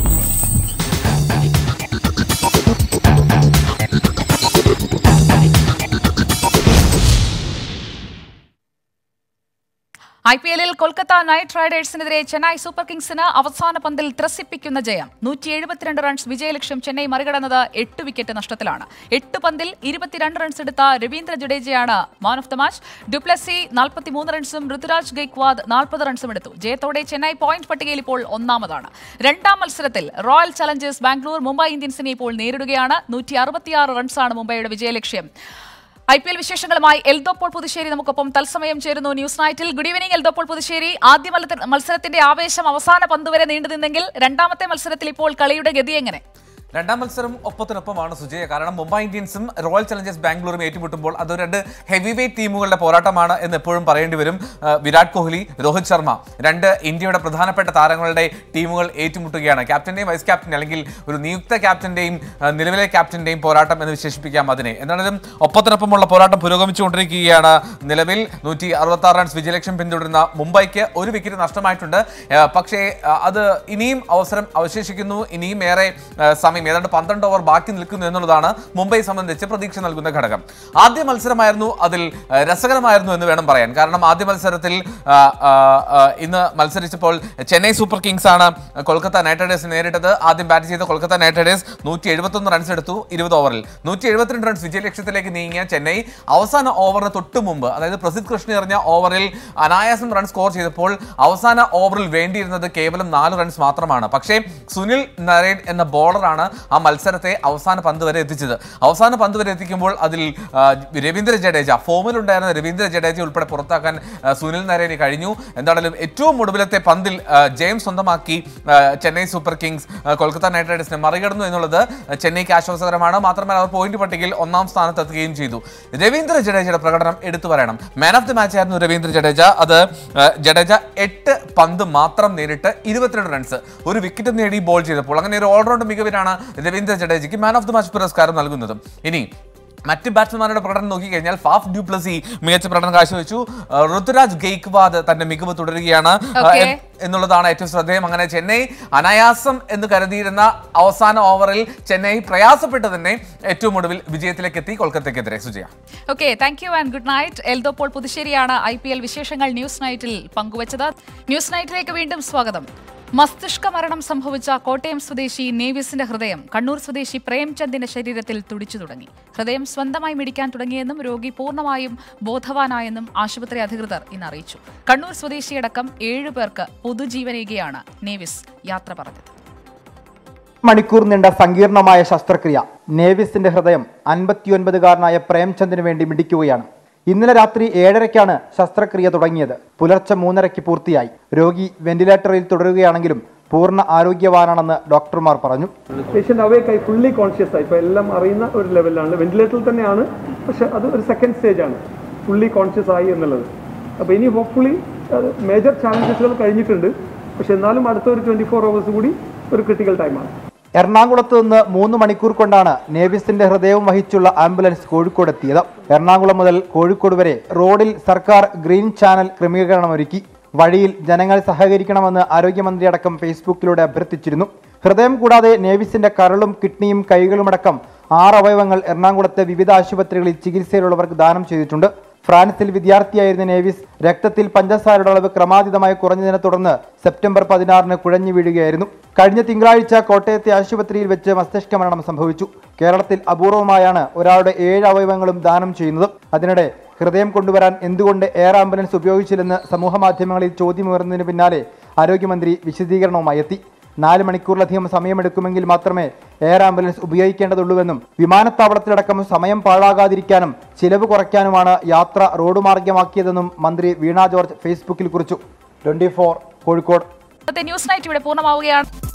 ഐ പി എല്ലിൽ കൊൽക്കത്ത നൈറ്റ് റൈഡേഴ്സിനെതിരെ ചെന്നൈ സൂപ്പർ കിങ്സിന് അവസാന പന്തിൽ ത്രസിപ്പിക്കുന്ന ജയം നൂറ്റി എഴുപത്തിരണ്ട് റൺസ് വിജയലക്ഷ്യം ചെന്നൈ മറികടന്നത് എട്ട് വിക്കറ്റ് നഷ്ടത്തിലാണ് എട്ട് പന്തിൽ ഇരുപത്തിരണ്ട് റൺസ് എടുത്ത രവീന്ദ്ര ജഡേജയാണ് man of the match du Plessis നാൽപ്പത്തിമൂന്ന് റൺസും ഋതുരാജ് ഗെയ്ക്വാദ് നാൽപ്പത് റൺസും എടുത്തു ജയത്തോടെ ചെന്നൈ പോയിന്റ് പട്ടികയിൽ ഇപ്പോൾ ഒന്നാമതാണ് രണ്ടാം മത്സരത്തിൽ റോയൽ ചലഞ്ചേഴ്സ് ബാംഗ്ലൂർ മുംബൈ ഇന്ത്യൻസിനെ ഇപ്പോൾ നേരിടുകയാണ് നൂറ്റി അറുപത്തിയാറ് റൺസാണ് മുംബൈയുടെ വിജയലക്ഷ്യം ഐ പി എൽ വിശേഷങ്ങളുമായി എൽദോപ്പോൾ പുതുശ്ശേരി നമുക്കൊപ്പം തത്സമയം ചേരുന്നു ന്യൂസ് നൈറ്റിൽ ഗുഡ് ഈവനിംഗ് എൽദോപ്പോൾ പുതുശ്ശേരി ആദ്യ മത്സര- മത്സരത്തിന്റെ ആവേശം അവസാന പന്ത് വരെ നീണ്ടു നിന്നെങ്കിൽ രണ്ടാമത്തെ മത്സരത്തിൽ ഇപ്പോൾ കളിയുടെ ഗതി എങ്ങനെ രണ്ടാം മത്സരം ഒപ്പത്തിനൊപ്പമാണ് സുജയ കാരണം മുംബൈ ഇന്ത്യൻസും റോയൽ ചലഞ്ചേഴ്സ് ബാംഗ്ലൂരും ഏറ്റുമുട്ടുമ്പോൾ അത് രണ്ട് ഹെവി വെയിറ്റ് ടീമുകളുടെ പോരാട്ടമാണ് എന്ന് എപ്പോഴും പറയേണ്ടി വരും ആ, വിരാട് കോഹ്ലി രോഹിത് ശർമ്മ രണ്ട് ഇന്ത്യയുടെ പ്രധാനപ്പെട്ട താരങ്ങളുടെ ടീമുകൾ ഏറ്റുമുട്ടുകയാണ് ക്യാപ്റ്റന്റെയും വൈസ് ക്യാപ്റ്റൻ അല്ലെങ്കിൽ ഒരു നിയുക്ത ക്യാപ്റ്റന്റെയും ആ, നിലവിലെ ക്യാപ്റ്റന്റെയും പോരാട്ടം എന്ന് വിശേഷിപ്പിക്കാം അതിനെ എന്നാലും ഒപ്പത്തിനൊപ്പമുള്ള പോരാട്ടം പുരോഗമിച്ചുകൊണ്ടിരിക്കുകയാണ് നിലവിൽ നൂറ്റി അറുപത്തി ആറ് റൺസ് വിജയലക്ഷ്യം പിന്തുടരുന്ന മുംബൈക്ക് ഒരു വിക്കറ്റ് നഷ്ടമായിട്ടുണ്ട് ആ, പക്ഷേ ആ, അത് ഇനിയും അവസരം അവശേഷിക്കുന്നു ഇനിയും ഏറെ ആ, സമയം ഏതാണ്ട് പന്ത്രണ്ട് ഓവർ ബാക്കി നിൽക്കുന്നു എന്നുള്ളതാണ് മുംബൈ സംബന്ധിച്ച് പ്രതീക്ഷ നൽകുന്ന ഘടകം ആദ്യ മത്സരമായിരുന്നു അതിൽ ആ, രസകരമായിരുന്നു എന്ന് വേണം പറയാൻ കാരണം ആദ്യ മത്സരത്തിൽ ആ, ആ, ആ, ഇന്ന് മത്സരിച്ചപ്പോൾ ചെന്നൈ സൂപ്പർ കിങ്സ് ആണ് കൊൽക്കത്ത നൈറ്റ് റൈഡേഴ്സ് നേരിട്ടത് ആദ്യം ബാറ്റ് ചെയ്ത കൊൽക്കത്ത നൈറ്റ് റൈഡേഴ്സ് നൂറ്റി എഴുപത്തൊന്ന് റൺസ് എടുത്തു ഇരുപത് ഓവറിൽ നൂറ്റി എഴുപത്തിരണ്ട് റൺസ് വിജയലക്ഷ്യത്തിലേക്ക് നീങ്ങിയ ചെന്നൈ അവസാന ഓവറിന് തൊട്ട് മുമ്പ് അതായത് പ്രസിദ്ധ് കൃഷ്ണ എറിഞ്ഞ ഓവറിൽ അനായാസം റൺ സ്കോർ ചെയ്തപ്പോൾ അവസാന ഓവറിൽ വേണ്ടിയിരുന്നത് കേവലം നാല് റൺസ് മാത്രമാണ് പക്ഷേ സുനിൽ നരേൻ എന്ന ബോളറാണ് ആ മത്സരത്തെ അവസാന പന്ത് വരെ എത്തിച്ചത് അവസാന പന്ത് വരെ എത്തിക്കുമ്പോൾ അതിൽ ആ, രവീന്ദ്ര ജഡേജ ഫോമിലുണ്ടായിരുന്ന രവീന്ദ്ര ജഡേജ ഉൾപ്പെടെ പുറത്താക്കാൻ ആ, സുനിൽ നരേന് കഴിഞ്ഞു എന്താണെങ്കിലും ഏറ്റവും ഒടുവിലത്തെ പന്തിൽ ആ, ജയം സ്വന്തമാക്കി ആ, ചെന്നൈ സൂപ്പർ കിങ്സ് ആ, കൊൽക്കത്ത നൈറ്റ് റൈഡേഴ്സിനെ മറികടന്നു എന്നുള്ളത് ചെന്നൈക്ക് ആശ്വാസകരമാണ് മാത്രമല്ല അവർ പോയിന്റ് പട്ടികയിൽ ഒന്നാം സ്ഥാനത്ത് എത്തുകയും ചെയ്തു രവീന്ദ്ര ജഡേജയുടെ പ്രകടനം എടുത്തു പറയണം മാൻ ഓഫ് ദി മാച്ച് ആയിരുന്നു രവീന്ദ്ര ജഡേജ അത് ആ, ജഡേജ എട്ട് പന്ത് മാത്രം നേരിട്ട് ഇരുപത്തിരണ്ട് റൺസ് ഒരു വിക്കറ്റ് നേടി ബോൾ ചെയ്തപ്പോൾ അങ്ങനെ ഒരു ഓൾറൗണ്ട് മികവിനാണ് രവീന്ദ്ര ജഡേജയ്ക്ക് മാൻ ഓഫ് ദി മാച്ച് പുരസ്കാരം നൽകുന്നതും ഇനി മറ്റ് ബാറ്റ്സ്മാൻമാരുടെ പ്രകടനം നോക്കിക്കഴിഞ്ഞാൽ ഫാഫ് ഡ്യൂപ്ലസി മികച്ച പ്രകടനം കാഴ്ചവെച്ചു ആ, ഋതുരാജ് ഗെയ്ക്വാദ് തന്റെ മികവ് തുടരുകയാണ് ആ, Okay. എ- എന്നുള്ളതാണ് ഏറ്റവും ശ്രദ്ധേയം അങ്ങനെ ചെന്നൈ അനായാസം എന്ന് കരുതിയിരുന്ന അവസാന ഓവറിൽ ചെന്നൈ പ്രയാസപ്പെട്ട് തന്നെ ഏറ്റവും ഒടുവിൽ വിജയത്തിലേക്ക് എത്തി കൊൽക്കത്തയ്ക്കെതിരെ Sujaya okay thank you and good night Eldho Paul പുതുശ്ശേരിയാണ് ഐ പി എൽ വിശേഷങ്ങൾ ന്യൂസ് നൈറ്റിൽ പങ്കുവച്ചത് ന്യൂസ് നൈറ്റിലേക്ക് വീണ്ടും സ്വാഗതം മസ്തിഷ്ക മരണം സംഭവിച്ച കോട്ടയം സ്വദേശി നേവിസിന്റെ ഹൃദയം കണ്ണൂർ സ്വദേശി പ്രേംചന്ദിന്റെ ശരീരത്തിൽ തുടിച്ചു തുടങ്ങി ഹൃദയം സ്വന്തമായി മിടിക്കാൻ തുടങ്ങിയെന്നും രോഗി പൂർണ്ണമായും ബോധവാനായെന്നും ആശുപത്രി അധികൃതർ ഇന്ന് അറിയിച്ചു കണ്ണൂർ സ്വദേശിയടക്കം ഏഴു പേർക്ക് പൊതുജീവനേകിയാണ് നേവിസ് യാത്ര പറഞ്ഞത് മണിക്കൂർ നീണ്ട സങ്കീർണമായ ശസ്ത്രക്രിയ നേവിസിന്റെ ഹൃദയം അൻപത്തിയൊൻപതുകാരനായ പ്രേംചന്ദിന് വേണ്ടി മിടിക്കുകയാണ് ഇന്നലെ രാത്രി ഏഴരയ്ക്കാണ് ശസ്ത്രക്രിയ തുടങ്ങിയത് പുലർച്ചെ മൂന്നരയ്ക്ക് പൂർത്തിയായി രോഗി വെന്റിലേറ്ററിൽ തുടരുകയാണെങ്കിലും പൂർണ്ണ ആരോഗ്യവാനാണെന്ന് ഡോക്ടർമാർ പറഞ്ഞു പേഷ്യൻ്റ് അവേക്കായി ഫുള്ളി കോൺഷ്യസ് ആയി ഇപ്പോൾ എല്ലാം അറിയുന്ന ഒരു ലെവലിലാണ് വെന്റിലേറ്ററിൽ തന്നെയാണ് പക്ഷെ അത് ഒരു സെക്കൻഡ് സ്റ്റേജ് ആണ് ഫുള്ളി കോൺഷ്യസ് ആയി എന്നുള്ളത് അപ്പോൾ ഇനി ഹോപ്പ്ഫുള്ളി മേജർ ചാലഞ്ചസുകൾ കഴിഞ്ഞിട്ടുണ്ട് പക്ഷെ എന്നാലും അടുത്ത ഒരു ട്വൻറ്റി ഫോർ അവേഴ്സ് കൂടി ഒരു ക്രിട്ടിക്കൽ ടൈമാണ് എറണാകുളത്ത് നിന്ന് മൂന്ന് മണിക്കൂർ കൊണ്ടാണ് നേവിസിന്റെ ഹൃദയവും വഹിച്ചുള്ള ആംബുലൻസ് കോഴിക്കോട് എത്തിയത് എറണാകുളം മുതൽ കോഴിക്കോട് വരെ റോഡിൽ സർക്കാർ ഗ്രീൻ ചാനൽ ക്രമീകരണമൊരുക്കി വഴിയിൽ ജനങ്ങൾ സഹകരിക്കണമെന്ന് ആരോഗ്യമന്ത്രി അടക്കം ഫേസ്ബുക്കിലൂടെ അഭ്യർത്ഥിച്ചിരുന്നു ഹൃദയം കൂടാതെ നേവിസിന്റെ കരളും കിഡ്നിയും കൈകളുമടക്കം ആറ് അവയവങ്ങൾ എറണാകുളത്തെ വിവിധ ആശുപത്രികളിൽ ചികിത്സയിലുള്ളവർക്ക് ദാനം ചെയ്തിട്ടുണ്ട് ഫ്രാൻസിൽ വിദ്യാർത്ഥിയായിരുന്ന നേവിസ് രക്തത്തിൽ പഞ്ചസാരയുടെ അളവ് ക്രമാതീതമായി കുറഞ്ഞതിനെ തുടർന്ന് സെപ്റ്റംബർ പതിനാറിന് കുഴഞ്ഞു വീഴുകയായിരുന്നു കഴിഞ്ഞ തിങ്കളാഴ്ച കോട്ടയത്തെ ആശുപത്രിയിൽ വെച്ച് മസ്തിഷ്ക മരണം സംഭവിച്ചു കേരളത്തിൽ അപൂർവമായാണ് ഒരാളുടെ ഏഴ് അവയവങ്ങളും ദാനം ചെയ്യുന്നത് അതിനിടെ ഹൃദയം കൊണ്ടുവരാൻ എന്തുകൊണ്ട് എയർ ആംബുലൻസ് ഉപയോഗിച്ചില്ലെന്ന് സമൂഹമാധ്യമങ്ങളിൽ ചോദ്യമുയർന്നതിന് പിന്നാലെ ആരോഗ്യമന്ത്രി വിശദീകരണവുമായി എത്തി നാല് മണിക്കൂറിലധികം സമയമെടുക്കുമെങ്കിൽ മാത്രമേ എയർ ആംബുലൻസ് ഉപയോഗിക്കേണ്ടതുള്ളൂവെന്നും വിമാനത്താവളത്തിലടക്കം സമയം പാഴാകാതിരിക്കാനും ചിലവ് കുറയ്ക്കാനുമാണ് യാത്ര റോഡ് മാർഗമാക്കിയതെന്നും മന്ത്രി വീണ ജോർജ് ഫേസ്ബുക്കിൽ കുറിച്ചു ട്വന്റി കോഴിക്കോട് ഇന്നത്തെ ന്യൂസ് നൈറ്റ് ഇവിടെ പൂർണ്ണമാവുകയാണ്